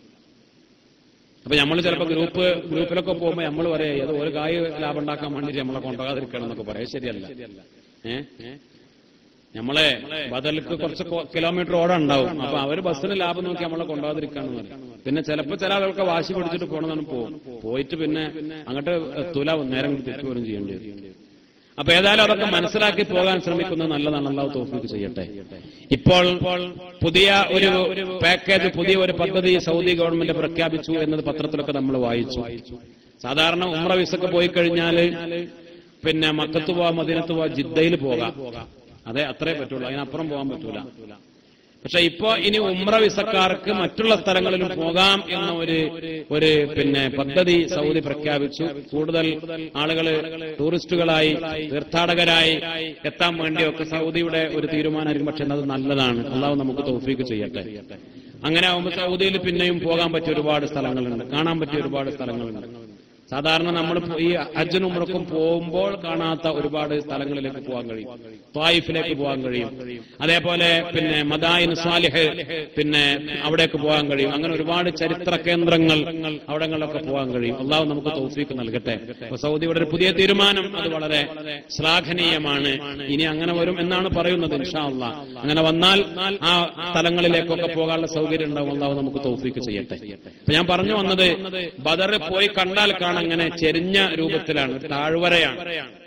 അപ്പൊ നമ്മൾ ചിലപ്പോ ഗ്രൂപ്പ് ഗ്രൂപ്പിലൊക്കെ പോകുമ്പോ നമ്മൾ പറയാ ഏതോ ഒരു കായ് ലാഭം ഉണ്ടാക്കാൻ വേണ്ടിട്ട് നമ്മളെ കൊണ്ടുപോകാതിരിക്കണം എന്നൊക്കെ പറയാം ശരിയല്ല ഏഹ് നമ്മളെ ബദലിക്ക് കുറച്ച് കൊ- കിലോമീറ്റർ ഓടം ഉണ്ടാവും അപ്പൊ അവര് ബസ്സിന് ലാഭം നോക്കി നമ്മളെ കൊണ്ടുപോകാതിരിക്കാന്ന് പറയും പിന്നെ ചിലപ്പോ ചില ആളുകൾക്ക് വാശി പിടിച്ചിട്ട് പോകണമെന്നാണ് പോകും പോയിട്ട് പിന്നെ അങ്ങോട്ട് എത്തൂല നേരം തെറ്റു പോലും ചെയ്യേണ്ടി വരും അപ്പൊ ഏതായാലും അതൊക്കെ മനസ്സിലാക്കി പോകാൻ ശ്രമിക്കുന്നത് നല്ലതാണ് അള്ളാഹു തോഫിക്ക് ചെയ്യട്ടെ ഇപ്പോൾ പുതിയ ഒരു പാക്കേജ് പുതിയ ഒരു പദ്ധതി സൗദി ഗവൺമെന്റ് പ്രഖ്യാപിച്ചു എന്നത് പത്രത്തിലൊക്കെ നമ്മൾ വായിച്ചു സാധാരണ ഉമ്ര വിസക്ക് പോയി കഴിഞ്ഞാല് പിന്നെ മക്കത്ത് പോവാ മദീനത്ത് പോവാ ജിദ്ദയിൽ പോകാം അതെ അത്രേ പറ്റുള്ളൂ അതിനപ്പുറം പോകാൻ പറ്റൂല പക്ഷെ ഇപ്പോ ഇനി ഉമ്ര വിസക്കാർക്ക് മറ്റുള്ള സ്ഥലങ്ങളിലും പോകാം എന്ന ഒരു ഒരു പിന്നെ പദ്ധതി സൗദി പ്രഖ്യാപിച്ചു കൂടുതൽ ആളുകൾ ടൂറിസ്റ്റുകളായി തീർത്ഥാടകരായി എത്താൻ വേണ്ടിയൊക്കെ സൗദിയുടെ ഒരു തീരുമാനമായിരിക്കും പക്ഷെ അത് നല്ലതാണ് അള്ളാഹു നമുക്ക് തൗഫീക്ക് ചെയ്യട്ടെ അങ്ങനെ ആവുമ്പോൾ സൗദിയിൽ പിന്നെയും പോകാൻ പറ്റിയ ഒരുപാട് സ്ഥലങ്ങളുണ്ട് കാണാൻ പറ്റിയ ഒരുപാട് സ്ഥലങ്ങളുണ്ട് സാധാരണ നമ്മൾ ഈ ഹജ്ജിനും ഉമ്രക്കും പോകുമ്പോൾ കാണാത്ത ഒരുപാട് സ്ഥലങ്ങളിലേക്ക് പോകാൻ കഴിയും ത്വായിഫിലേക്ക് പോകാൻ കഴിയും അതേപോലെ പിന്നെ മദായിൻ സാലിഹ് പിന്നെ അവിടേക്ക് പോകാൻ കഴിയും അങ്ങനെ ഒരുപാട് ചരിത്ര കേന്ദ്രങ്ങൾ അവിടങ്ങളിലൊക്കെ പോകാൻ കഴിയും അള്ളാഹു നമുക്ക് തൗഫീക്ക് നൽകട്ടെ അപ്പൊ സൗദിയുടെ ഒരു പുതിയ തീരുമാനം അത് വളരെ ശ്ലാഘനീയമാണ് ഇനി അങ്ങനെ വരും എന്നാണ് പറയുന്നത് ഇൻഷാ അള്ളാഹ് അങ്ങനെ വന്നാൽ ആ സ്ഥലങ്ങളിലേക്കൊക്കെ പോകാനുള്ള സൗകര്യം ഉണ്ടാവും അള്ളാഹു നമുക്ക് തൗഫീക്ക് ചെയ്യട്ടെ അപ്പൊ ഞാൻ പറഞ്ഞു വന്നത് ബദർ പോയി കണ്ടാൽ കാണാൻ അങ്ങനെ ചെരിഞ്ഞ രൂപത്തിലാണ് ഒരു താഴ്വരയാണ്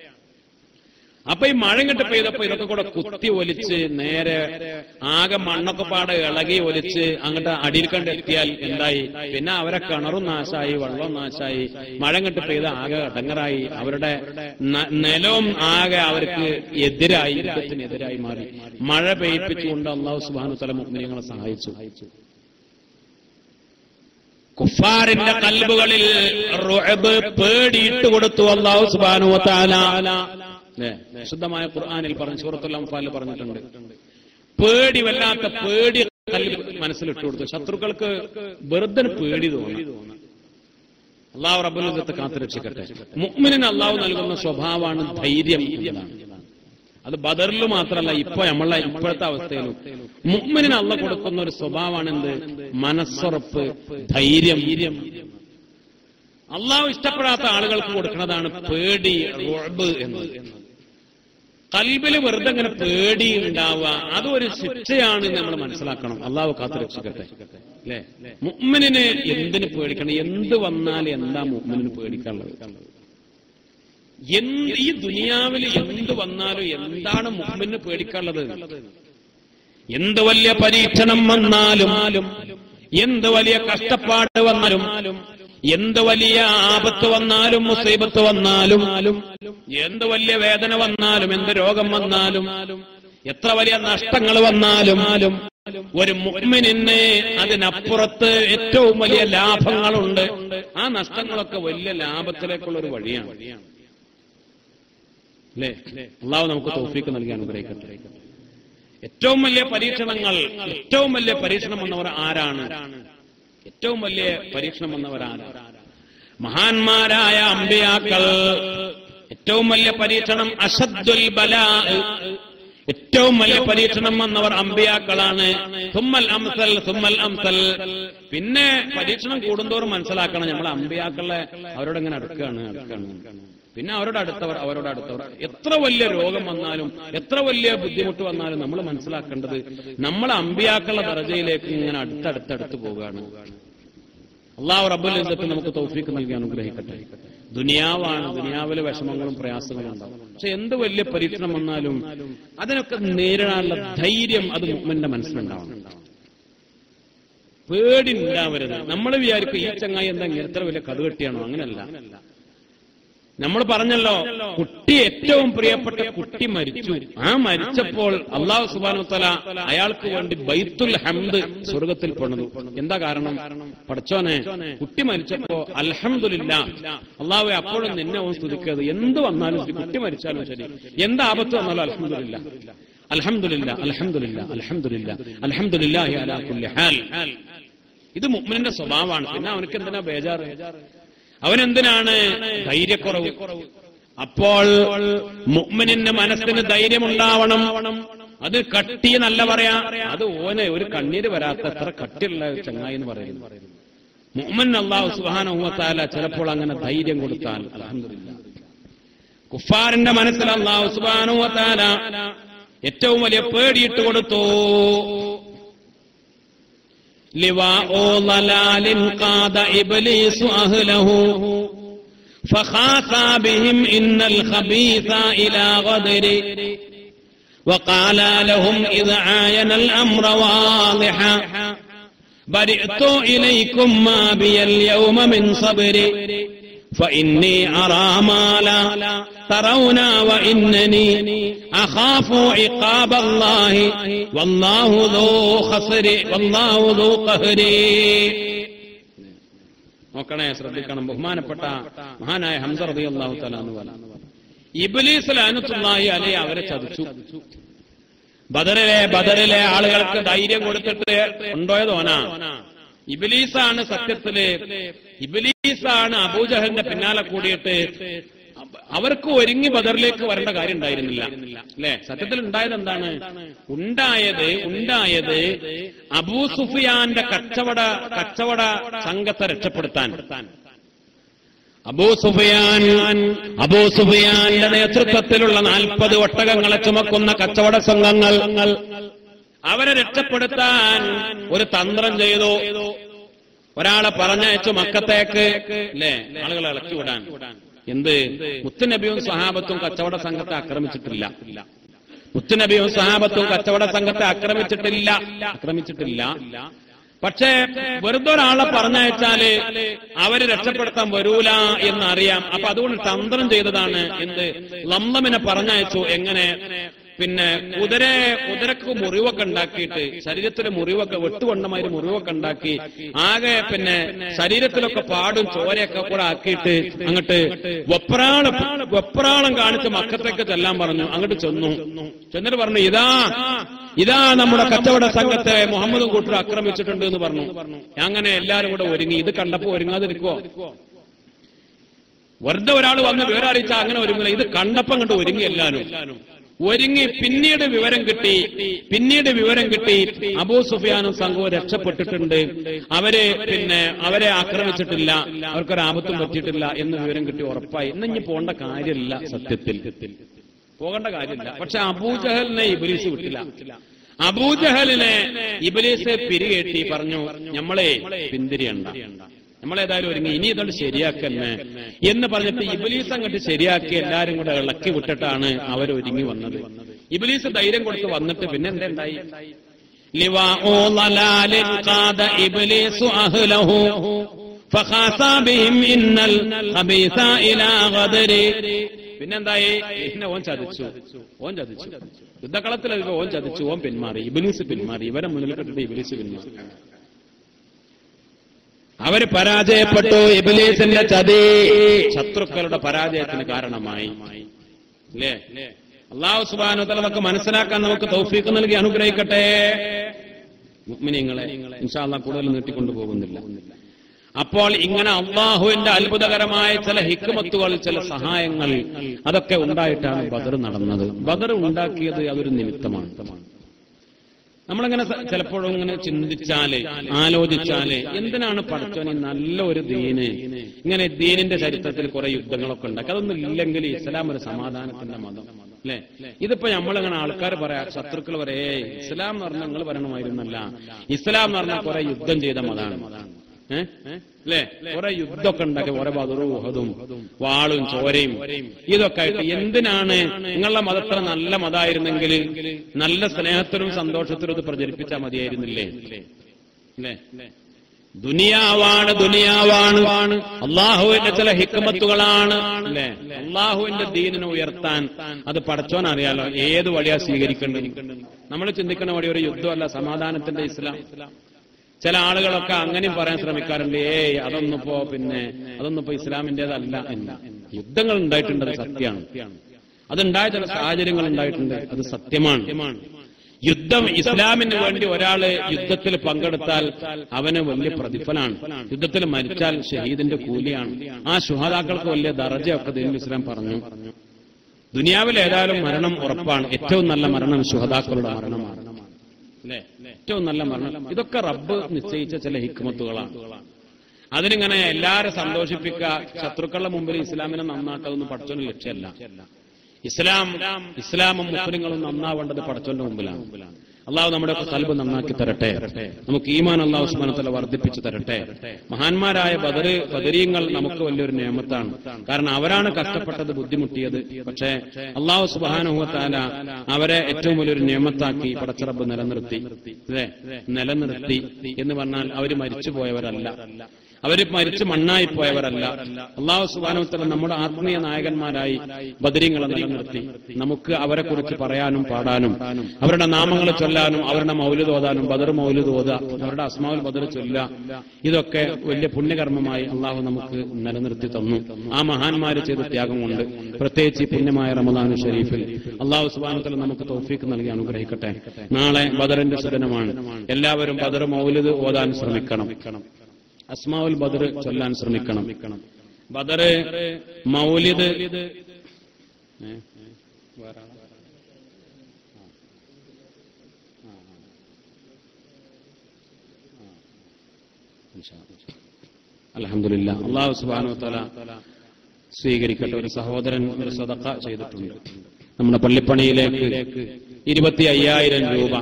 അപ്പൊ ഈ മഴ ഇങ്ങോട്ട് പെയ്തപ്പോ ഇതൊക്കെ കൂടെ കുത്തി ഒലിച്ച് നേരെ ആകെ മണ്ണൊക്കെ പാടെ ഇളകി ഒലിച്ച് അങ്ങോട്ട് അടിയിൽ കണ്ട് എത്തിയാൽ എന്തായി പിന്നെ അവരെ കിണറും നാശായി വെള്ളവും നാശായി മഴ ഇങ്ങോട്ട് പെയ്ത് ആകെ അടങ്ങറായി അവരുടെ ന- നിലവും ആകെ അവർക്ക് എതിരായി യുദ്ധത്തിനെതിരായി മാറി മഴ പെയ്യിപ്പിച്ചുകൊണ്ട് അള്ളാഹു സുബാനു തല മുഗ്നികളെ സഹായിച്ചു കുഫാറിന്റെ കൽബുകളിൽ റുഅബ് പേടിയിട്ട് കൊടുത്തു അള്ളാഹു സുബാനു ശുദ്ധമായ ഖുർആനിൽ പറഞ്ഞു സൂറത്തുൽ അംഫാലിൽ പറഞ്ഞിട്ടുണ്ട് പേടി വല്ലാത്ത പേടി കൽബ് മനസ്സിലിട്ട് കൊടുത്തു ശത്രുക്കൾക്ക് വെറുതെ പേടി തോന്നി അള്ളാഹു റബ്ബുലത്തെ കാത്തുരക്ഷിക്കട്ടെ മുഅ്മിനിന് അള്ളാഹു നൽകുന്ന സ്വഭാവമാണ് ധൈര്യം എന്നതാണ് അത് ബദറിൽ മാത്രമല്ല ഇപ്പൊ നമ്മളെ ഇപ്പോഴത്തെ അവസ്ഥയിലും മുഅ്മിനിന് അള്ള കൊടുക്കുന്ന ഒരു സ്വഭാവമാണ് എന്ത് മനസ്സുറപ്പ് ധൈര്യം അള്ളാഹു ഇഷ്ടപ്പെടാത്ത ആളുകൾക്ക് കൊടുക്കുന്നതാണ് പേടി റുഅബ് എന്ന് കൽബില് വെറുതെ ഇങ്ങനെ പേടി ഉണ്ടാവുക അതൊരു ശിക്ഷയാണ് നമ്മൾ മനസ്സിലാക്കണം അള്ളാഹു കാത്തു രക്ഷിക്കട്ടെ അല്ലേ മുഅ്മിനിന് എന്തിന് പേടിക്കണം എന്ത് വന്നാൽ എന്താ മുഅ്മിനിന് പേടിക്കാനുള്ളത് എന്ത് ഈ ദുനിയാവിൽ എന്ത് വന്നാലും എന്താണ് മുഹമ്മിന് പേടിക്കാനുള്ളത് എന്ത് വലിയ പരീക്ഷണം വന്നാലും എന്ത് വലിയ കഷ്ടപ്പാട് വന്നാലും എന്ത് വലിയ ആപത്ത് വന്നാലും മുസീബത്ത് വന്നാലും എന്ത് വലിയ വേദന വന്നാലും എന്ത് രോഗം വന്നാലും എത്ര വലിയ നഷ്ടങ്ങൾ വന്നാലും ഒരു മുഹ്മിനെ അതിനപ്പുറത്ത് ഏറ്റവും വലിയ ലാഭങ്ങളുണ്ട് ആ നഷ്ടങ്ങളൊക്കെ വലിയ ലാഭത്തിലേക്കുള്ള ഒരു വഴിയാണ് അല്ലേ അള്ളാഹു നമുക്ക് തോഫീക്ക് നൽകി അനുഗ്രഹിക്കട്ടെ ഏറ്റവും വലിയ പരീക്ഷണങ്ങൾ ഏറ്റവും വലിയ പരീക്ഷണം വന്നവർ ആരാണ് ഏറ്റവും വലിയ പരീക്ഷണം വന്നവർ ആരാണ് മഹാന്മാരായ അമ്പിയാക്കൾ ഏറ്റവും വലിയ പരീക്ഷണം അഷദ്ദുൽ ബലാ ഏറ്റവും വലിയ പരീക്ഷണം വന്നവർ അമ്പിയാക്കളാണ് സുമ്മൽ അംസൽ സുമ്മൽ അംസൽ പിന്നെ പരീക്ഷണം കൂടുന്തോറും മനസ്സിലാക്കണം നമ്മൾ അമ്പിയാക്കളെ അവരോട് എങ്ങനെ അടുക്കുകയാണ് അടുക്കുകയാണ് പിന്നെ അവരോട് അടുത്തവർ അവരോട് അടുത്തവർ എത്ര വലിയ രോഗം വന്നാലും എത്ര വലിയ ബുദ്ധിമുട്ട് വന്നാലും നമ്മൾ മനസ്സിലാക്കേണ്ടത് നമ്മൾ അമ്പിയാക്കളുടെ ദർജയിലേക്ക് ഇങ്ങനെ അടുത്തടുത്തടുത്ത് പോവുകയാണ് അള്ളാഹു റബ്ബുൽ ഇസ്സത്ത് നമുക്ക് തൗഫീക്ക് നൽകി അനുഗ്രഹിക്കട്ടെ ദുനിയാവാണ് ദുനിയാവിലെ വിഷമങ്ങളും പ്രയാസങ്ങളും ഉണ്ടാവും പക്ഷെ എന്ത് വലിയ പരീക്ഷണം വന്നാലും അതിനൊക്കെ നേരിടാനുള്ള ധൈര്യം അത് മുമ്പിന്റെ മനസ്സിലുണ്ടാവണം പേടി ഉണ്ടാവരുത് നമ്മൾ വിചാരിക്കും ഈ ചങ്ങായി എന്താ ഇങ്ങനെ എത്ര വലിയ കടുകെട്ടിയാണോ അങ്ങനെയല്ല നമ്മൾ പറഞ്ഞല്ലോ കുട്ടി ഏറ്റവും പ്രിയപ്പെട്ട കുട്ടി മരിച്ചു ആ മരിച്ചപ്പോൾ അള്ളാഹു സുബാനുത്തല അയാൾക്ക് വേണ്ടി ബൈത്തുൽ ഹംദ് സ്വർഗത്തിൽ പണിതു എന്താ കാരണം പഠിച്ചോനെ കുട്ടി മരിച്ചപ്പോ അൽഹംദുലില്ല അള്ളാഹു അപ്പോഴും നിന്നെ അവൻ സ്തുതിക്കരുത് എന്ത് വന്നാലും ശരി, കുട്ടി മരിച്ചാലും ശരി എന്ത് ആപത്ത് വന്നാലും അൽഹംദുലില്ല അൽഹംദുലില്ല അൽഹംദുലില്ല അൽഹംദുലില്ല അൽഹംദുലില്ലാഹി അലാ കുല്ലി ഹാൽ ഇത് മുഅ്മിനിന്റെ സ്വഭാവമാണ് പിന്നെ അവനക്ക് എന്തിനാ ബേജാറ് അവനെന്തിനാണ് ധൈര്യക്കുറവ് അപ്പോൾ മുഅ്മിനിന്റെ മനസ്സിന് ധൈര്യമുണ്ടാവണം അത് കട്ടി നല്ല പറയാ അത് ഓനെ ഒരു കണ്ണീര് വരാത്ത എത്ര കട്ടിയുള്ള ചങ്ങായി എന്ന് പറയുന്നു മുഅ്മിൻ അള്ളാഹു സുബാനുഭവത്താല ചിലപ്പോൾ അങ്ങനെ ധൈര്യം കൊടുത്താൽ അൽഹംദുലില്ലാ കുഫാറിന്റെ മനസ്സിൽ അള്ളാഹു സുബാനുഭവത്താല ഏറ്റവും വലിയ പേടിയിട്ട് കൊടുത്തു لواء ضلال قاد إبليس أهله فخاف بهم إن الخبيث إلى غدر وقال لهم إذا عاين الأمر واضحا برئت إليكم ما بي اليوم من صبر فإني أرى ما لا ترون وإنني أخاف عقاب الله والله ذو خسر والله ذو قهر നോക്കണേ ശ്രദ്ധിക്കണം ബഹുമാനപ്പെട്ട മഹാനായ ഹംസ റബി അള്ളാഹു തലാന്ന് പോലെ ഇബലീസ് ലാനത്തുള്ളാഹി അലയെ അവരെ ചതിച്ചു ബദറിലെ ബദറിലെ ആളുകൾക്ക് ധൈര്യം കൊടുത്തിട്ട് കൊണ്ടുപോയതോനാ ഇബിലീസാണ് സത്യത്തില് ഇബിലീസാണ് അബൂജഹലിന്റെ പിന്നാലെ കൂടിയിട്ട് അവർക്ക് ഒരുങ്ങി ബദറിലേക്ക് വരേണ്ട കാര്യം ഉണ്ടായിരുന്നില്ല അല്ലെ സത്യത്തിൽ ഉണ്ടായത് എന്താണ് ഉണ്ടായത് ഉണ്ടായത് അബൂ സുഫിയാന്റെ കച്ചവട കച്ചവട സംഘത്തെ രക്ഷപ്പെടുത്താൻ അബൂ സുഫിയാൻ അബൂ സുഫിയാന്റെ നേതൃത്വത്തിലുള്ള നാൽപ്പത് ഒട്ടകങ്ങളെ ചുമക്കുന്ന കച്ചവട സംഘങ്ങൾ അവരെ രക്ഷപ്പെടുത്താൻ ഒരു തന്ത്രം ചെയ്തു ഒരാളെ പറഞ്ഞയച്ചു മക്കത്തേക്ക് അല്ലേ ആളുകളെ ഇളക്കി വിടാൻ എന്ത് മുത്തുനബിയും സഹാബത്തും കച്ചവട സംഘത്തെ ആക്രമിച്ചിട്ടില്ല മുത്തുനബിയും സഹാബത്തും കച്ചവട സംഘത്തെ ആക്രമിച്ചിട്ടില്ല ആക്രമിച്ചിട്ടില്ല പക്ഷേ വെറുതെ ഒരാളെ പറഞ്ഞയച്ചാല് അവര് രക്ഷപ്പെടുത്താൻ വരൂല എന്നറിയാം അപ്പൊ അതുകൊണ്ട് തന്ത്രം ചെയ്തതാണ് എന്ത് ലംലമിനെ പറഞ്ഞയച്ചു എങ്ങനെ പിന്നെ കുതിര കുതിരക്ക് മുറിവൊക്കെ ഉണ്ടാക്കിയിട്ട് ശരീരത്തിലെ മുറിവൊക്കെ വെട്ടുകൊണ്ടമാതിരി മുറിവൊക്കെ ഉണ്ടാക്കി ആകെ പിന്നെ ശരീരത്തിലൊക്കെ പാടും ചോരയൊക്കെ കൂടെ ആക്കിയിട്ട് അങ്ങോട്ട് വെപ്രാളം വെപ്രാളം കാണിച്ച് മക്കത്തേക്ക് ചെല്ലാൻ പറഞ്ഞു അങ്ങോട്ട് ചെന്നു ചെന്നിട്ട് പറഞ്ഞു ഇതാ ഇതാ നമ്മുടെ കച്ചവട സംഘത്തെ മുഹമ്മദും കൂട്ടർ ആക്രമിച്ചിട്ടുണ്ട് എന്ന് പറഞ്ഞു അങ്ങനെ എല്ലാരും കൂടെ ഒരുങ്ങി ഇത് കണ്ടപ്പോ ഒരുങ്ങാതിരിക്കുവോ വെറുതെ ഒരാൾ വന്ന് വേറെ അറിയിച്ചാൽ അങ്ങനെ ഒരുങ്ങില്ല ഇത് കണ്ടപ്പം കണ്ട് ഒരുങ്ങി എല്ലാരും ഒരുങ്ങി പിന്നീട് വിവരം കിട്ടി പിന്നീട് വിവരം കിട്ടി അബൂ സുഫിയാനും സംഘവും രക്ഷപ്പെട്ടിട്ടുണ്ട് അവര് പിന്നെ അവരെ ആക്രമിച്ചിട്ടില്ല അവർക്കൊരു ആപത്തും പറ്റിയിട്ടില്ല എന്ന് വിവരം കിട്ടി ഉറപ്പായി ഇന്ന് ഇനി പോകേണ്ട കാര്യമില്ല സത്യത്തിൽ പോകേണ്ട കാര്യമില്ല പക്ഷെ അബൂജഹലിനെ ഇബലീസ് വിട്ടില്ല അബൂജഹലിനെ ഇബലീസ് പിരികെട്ടി പറഞ്ഞു നമ്മളെ പിന്തിരിയണ്ട നമ്മളേതായാലും ഒരുങ്ങി ഇനി ഇതുകൊണ്ട് ശരിയാക്കന്നെ എന്ന് പറഞ്ഞിട്ട് ഇബലീസ് അങ്ങോട്ട് ശരിയാക്കി എല്ലാരും കൂടെ ഇളക്കി വിട്ടിട്ടാണ് അവർ ഒരുങ്ങി വന്നത് ഇബലീസ് ധൈര്യം കൊടുത്ത് വന്നിട്ട് പിന്നെ എന്തുണ്ടായി لواء ضلال قاد إبليس أهله فخاصى بهم إن الخبيث إلى غدر പിന്നെന്തായി പിന്നെ ഓൻ ചതിച്ചു ഓൻ ചതിച്ചു യുദ്ധകളത്തിൽ ഓൻ ചതിച്ചു ഓൻ പിന്മാറി ഇബിലീസ് പിന്മാറി ഇവരെ മുന്നിൽ കണ്ടിട്ട് ഇബിലീസ് പിന്മാറി അവര് പരാജയപ്പെട്ടു ഇബിലീസിന്റെ ചതി ശത്രുക്കളുടെ പരാജയത്തിന് കാരണമായി അല്ലേ അള്ളാഹു സുബാനു തല നമുക്ക് മനസ്സിലാക്കാൻ നമുക്ക് തൗഫീക്ക് നൽകി അനുഗ്രഹിക്കട്ടെ മുഅ്മിനീങ്ങളെ ഇൻഷാല്ല കൂടുതൽ നീട്ടിക്കൊണ്ടു പോകുന്നില്ല അപ്പോൾ ഇങ്ങനെ അള്ളാഹുവിന്റെ അത്ഭുതകരമായ ചില ഹിക്മത്തുകൾ ചില സഹായങ്ങൾ അതൊക്കെ ഉണ്ടായിട്ടാണ് ബദർ നടന്നത് ബദർ ഉണ്ടാക്കിയത് അതൊരു നിമിത്തമാണ് നമ്മളിങ്ങനെ സ- ചിലപ്പോഴും ഇങ്ങനെ ചിന്തിച്ചാല് ആലോചിച്ചാല് എന്തിനാണ് പഠിച്ചോന് നല്ല ഒരു ദീന് ഇങ്ങനെ ദീനിന്റെ ചരിത്രത്തിൽ കുറെ യുദ്ധങ്ങളൊക്കെ ഉണ്ടാക്കി അതൊന്നും ഇല്ലെങ്കിൽ ഇസ്ലാം ഒരു സമാധാനത്തിന്റെ മതം അല്ലെ ഇതിപ്പോ നമ്മളിങ്ങനെ ആൾക്കാർ പറയാ ശത്രുക്കൾ പറയേ ഇസ്ലാം എന്ന് പറഞ്ഞാൽ നിങ്ങൾ പറയണമായിരുന്നല്ല ഇസ്ലാം എന്ന് പറഞ്ഞാൽ കുറെ യുദ്ധം ചെയ്ത മതമാണ് ഏഹ് അല്ലെ കുറെ യുദ്ധമൊക്കെ ഉണ്ടാക്കി കുറെ ബദറും ഉഹദും വാളും ചോരയും ഇതൊക്കെ ആയിട്ട് എന്തിനാണ് നിങ്ങളുടെ മതത്ര നല്ല മതമായിരുന്നെങ്കിൽ നല്ല സ്നേഹത്തിലും സന്തോഷത്തിലും ഇത് പ്രചരിപ്പിച്ചാൽ മതിയായിരുന്നില്ലേ അല്ലേ ദുനിയാവാണ് ദുനിയാവാണ് അള്ളാഹുവിന്റെ ചില ഹിക്കമത്തുകളാണ് അല്ലെ അള്ളാഹുവിന്റെ ദീനിനെ ഉയർത്താൻ അത് പടച്ചോൻ അറിയാലോ ഏത് വഴിയാ സ്വീകരിക്കേണ്ടത് നമ്മൾ ചിന്തിക്കുന്ന വഴി ഒരു യുദ്ധമല്ല സമാധാനത്തിന്റെ ഇസ്ലാം ചില ആളുകളൊക്കെ അങ്ങനെയും പറയാൻ ശ്രമിക്കാറുണ്ട് ഏയ് അതൊന്നും ഇപ്പോ പിന്നെ അതൊന്നും ഇപ്പോ ഇസ്ലാമിന്റേതല്ല എന്ന് യുദ്ധങ്ങൾ ഉണ്ടായിട്ടുണ്ട് അത് സത്യമാണ് അതുണ്ടായ ചില സാഹചര്യങ്ങൾ ഉണ്ടായിട്ടുണ്ട് അത് സത്യമാണ് യുദ്ധം ഇസ്ലാമിന് വേണ്ടി ഒരാള് യുദ്ധത്തിൽ പങ്കെടുത്താൽ അവന് വലിയ പ്രതിഫലമാണ് യുദ്ധത്തിൽ മരിച്ചാൽ ഷഹീദിന്റെ കൂലിയാണ് ആ ശുഹാദാക്കൾക്ക് വലിയ ദറജയൊക്കെ ദൈവം ഇസ്ലാം പറഞ്ഞു ദുനിയാവിൽ ഏതായാലും മരണം ഉറപ്പാണ് ഏറ്റവും നല്ല മരണം ശുഹദാക്കളുടെ മരണമാണ് അല്ലേ ഏറ്റവും നല്ല മരണം ഇതൊക്കെ റബ്ബ് നിശ്ചയിച്ച ചില ഹിക്മത്തുകളാണ് അതിനിങ്ങനെ എല്ലാരും സന്തോഷിപ്പിക്കുക ശത്രുക്കളുടെ മുമ്പിൽ ഇസ്ലാമിനെ നന്നാക്കുന്നതൊന്നും പഠിച്ചോന്റെ ലക്ഷ്യമല്ല ഇസ്ലാം ഇസ്ലാമും മുസ്ലിങ്ങളും നന്നാവേണ്ടത് പടച്ചോന്റെ മുമ്പിലാണ് അള്ളാഹു നമ്മുടെ ഒക്കെ കൽബ് നന്നാക്കി തരട്ടെ നമുക്ക് ഈമാൻ അള്ളാഹു സ്മരണത്തിലെ വർദ്ധിപ്പിച്ചു തരട്ടെ മഹാന്മാരായ ബദര് ബദരീങ്ങൾ നമുക്ക് വലിയൊരു നിയമത്താണ് കാരണം അവരാണ് കഷ്ടപ്പെട്ടത് ബുദ്ധിമുട്ടിയത് പക്ഷേ അള്ളാഹു സുബാനുഹത്താല അവരെ ഏറ്റവും വലിയൊരു നിയമത്താക്കി പടച്ചിറപ്പ് നിലനിർത്തി അല്ലേ നിലനിർത്തി എന്ന് പറഞ്ഞാൽ അവര് മരിച്ചുപോയവരല്ല അവര് മരിച്ച് മണ്ണായി പോയവരല്ല അള്ളാഹു സുബാനുത്തല നമ്മുടെ ആത്മീയ നായകന്മാരായി ബദരീങ്ങളെ നിലനിർത്തി നമുക്ക് അവരെ കുറിച്ച് പറയാനും പാടാനും അവരുടെ നാമങ്ങൾ ചൊല്ലാനും അവരുടെ മൗലിദ് ഓതാനും ബദർ മൗലിദ് ഓതാ അവരുടെ അസ്മാവുൽ ബദർ ചൊല്ല ഇതൊക്കെ വലിയ പുണ്യകർമ്മമായി അള്ളാഹു നമുക്ക് നിലനിർത്തി തന്നു ആ മഹാന്മാര് ചെയ്ത ത്യാഗം കൊണ്ട് പ്രത്യേകിച്ച് ഈ പുണ്യമായ റമദാനു ഷരീഫിൽ അള്ളാഹു സുബാനുത്തല നമുക്ക് തൗഫീക്ക് നൽകി അനുഗ്രഹിക്കട്ടെ നാളെ ബദറിന്റെ സുദിനമാണ് എല്ലാവരും ബദർ മൗലിദ് ഓതാൻ ശ്രമിക്കണം അസ്മാവുൽ ബദർ ചൊല്ലാൻ ശ്രമിക്കണം ബദർ മൗലിദ് ഏ? വേറെ ആളാ? ആ. ആ, ആ. ആ. ഇൻഷാ അല്ലാ. അൽഹംദുലില്ലാ അള്ളാഹു സുബ്ഹാനഹു വതആല സ്വീകരിക്കട്ടെ ഒരു സഹോദരൻ ഒരു സദക്ക ചെയ്തിട്ടുണ്ട് നമ്മുടെ പള്ളിപ്പണിയിലേക്ക് ഇരുപത്തി അയ്യായിരം രൂപ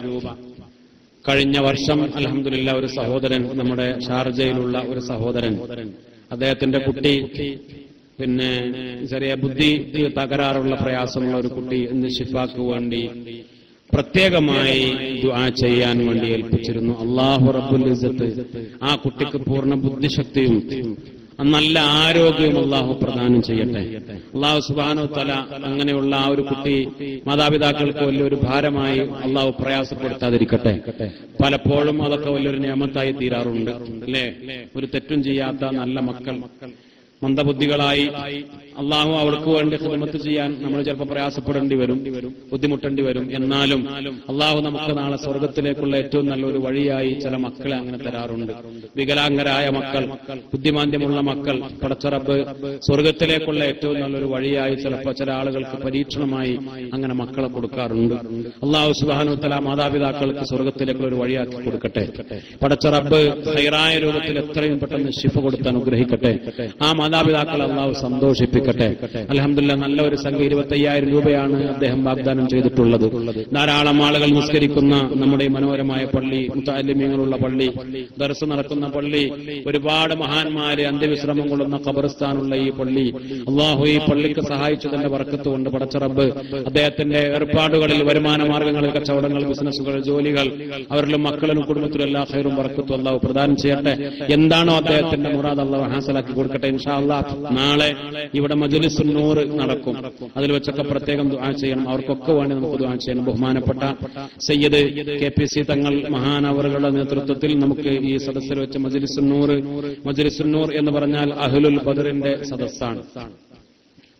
കഴിഞ്ഞ വർഷം അലഹമില്ല ഒരു സഹോദരൻ നമ്മുടെ ഷാർജയിലുള്ള ഒരു സഹോദരൻ അദ്ദേഹത്തിന്റെ കുട്ടി പിന്നെ ചെറിയ ബുദ്ധി തകരാറുള്ള പ്രയാസമുള്ള ഒരു കുട്ടി ഇന്ന് ഷിഫാക്ക് വേണ്ടി പ്രത്യേകമായി ദുആ ചെയ്യാൻ വേണ്ടി ഏൽപ്പിച്ചിരുന്നു അള്ളാഹു റബ്ബുൽ ഇസ്സത്ത് ആ കുട്ടിക്ക് പൂർണ്ണ ബുദ്ധിശക്തിയും നല്ല ആരോഗ്യവും അള്ളാഹു പ്രദാനം ചെയ്യട്ടെ അള്ളാഹു സുബാനു തല അങ്ങനെയുള്ള ആ ഒരു കുട്ടി മാതാപിതാക്കൾക്ക് വലിയൊരു ഭാരമായി അള്ളാഹു പ്രയാസപ്പെടുത്താതിരിക്കട്ടെ പലപ്പോഴും അതൊക്കെ വലിയൊരു നിയമത്തായി തീരാറുണ്ട് അല്ലേ ഒരു തെറ്റും ചെയ്യാത്ത നല്ല മക്കൾ മന്ദബുദ്ധികളായി അള്ളാഹു അവർക്ക് വേണ്ടി ഹിദമത്ത് ചെയ്യാൻ നമ്മൾ ചിലപ്പോൾ പ്രയാസപ്പെടേണ്ടി വരും ബുദ്ധിമുട്ടേണ്ടി വരും എന്നാലും അള്ളാഹു നമുക്ക് നാളെ സ്വർഗത്തിലേക്കുള്ള ഏറ്റവും നല്ലൊരു വഴിയായി ചില മക്കളെ അങ്ങനെ തരാറുണ്ട് വികലാംഗരായ മക്കൾ ബുദ്ധിമാന്ദ്യമുള്ള മക്കൾ പടച്ചറബ് സ്വർഗത്തിലേക്കുള്ള ഏറ്റവും നല്ലൊരു വഴിയായി ചിലപ്പോൾ ചില ആളുകൾക്ക് പരീക്ഷണമായി അങ്ങനെ മക്കളെ കൊടുക്കാറുണ്ട് അള്ളാഹു സുബാനുത്തല മാതാപിതാക്കൾക്ക് സ്വർഗത്തിലേക്കുള്ള ഒരു വഴിയാക്കി കൊടുക്കട്ടെ പടച്ചറബ് ഹൈറായ രൂപത്തിൽ എത്രയും പെട്ടെന്ന് ശിഫ കൊടുത്ത് അനുഗ്രഹിക്കട്ടെ ആ മാതാപിതാക്കളെ അള്ളാഹു സന്തോഷിപ്പിക്കട്ടെ അലഹമില്ല നല്ല ഒരു സംഖ്യ ഇരുപത്തി അയ്യായിരം രൂപയാണ് അദ്ദേഹം വാഗ്ദാനം ചെയ്തിട്ടുള്ളത് ധാരാളം ആളുകൾ നിസ്കരിക്കുന്ന നമ്മുടെ ഈ മനോഹരമായ പള്ളി മുത്താലിമ്യങ്ങളുള്ള പള്ളി ദർശ നടക്കുന്ന പള്ളി ഒരുപാട് മഹാന്മാര് അന്ത്യവിശ്രമം കൊള്ളുന്ന ഖബർസ്ഥാനുള്ള ഈ പള്ളി അള്ളാഹു ഈ പള്ളിക്ക് സഹായിച്ചതിന്റെ വർക്കത്ത് കൊണ്ട് പടച്ചറബ് അദ്ദേഹത്തിന്റെ ഏർപ്പാടുകളിൽ വരുമാന മാർഗങ്ങളിൽ കച്ചവടങ്ങൾ ബിസിനസ്സുകൾ ജോലികൾ അവരിലും മക്കളിലും കുടുംബത്തിലും എല്ലാ ഹൈറും വർക്കത്തും അള്ളാഹു പ്രദാനം ചെയ്യട്ടെ എന്താണോ അദ്ദേഹത്തിന്റെ മുറാദ് അള്ളാഹു ഹാസലാക്കി കൊടുക്കട്ടെ ഇൻഷാ അള്ളാഹ് നാളെ ഇവിടെ മജുലിസ് നൂറ് നടക്കും അതിൽ വെച്ചൊക്കെ പ്രത്യേകം ദുആ ചെയ്യണം അവർക്കൊക്കെ വേണ്ടി നമുക്ക് ദുആ ചെയ്യണം ബഹുമാനപ്പെട്ട സയ്യിദ് കെ പി സി തങ്ങൾ മഹാനവറുകളുടെ നേതൃത്വത്തിൽ നമുക്ക് ഈ സദസ്സിൽ വെച്ച് മജുലിസ് നൂറ് മജുലിസ് നൂർ എന്ന് പറഞ്ഞാൽ അഹ്ലുൽ ബദറിന്റെ സദസ്സാണ്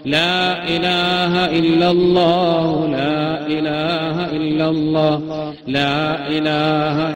لا إله إلا الله لا إله إلا الله لا إله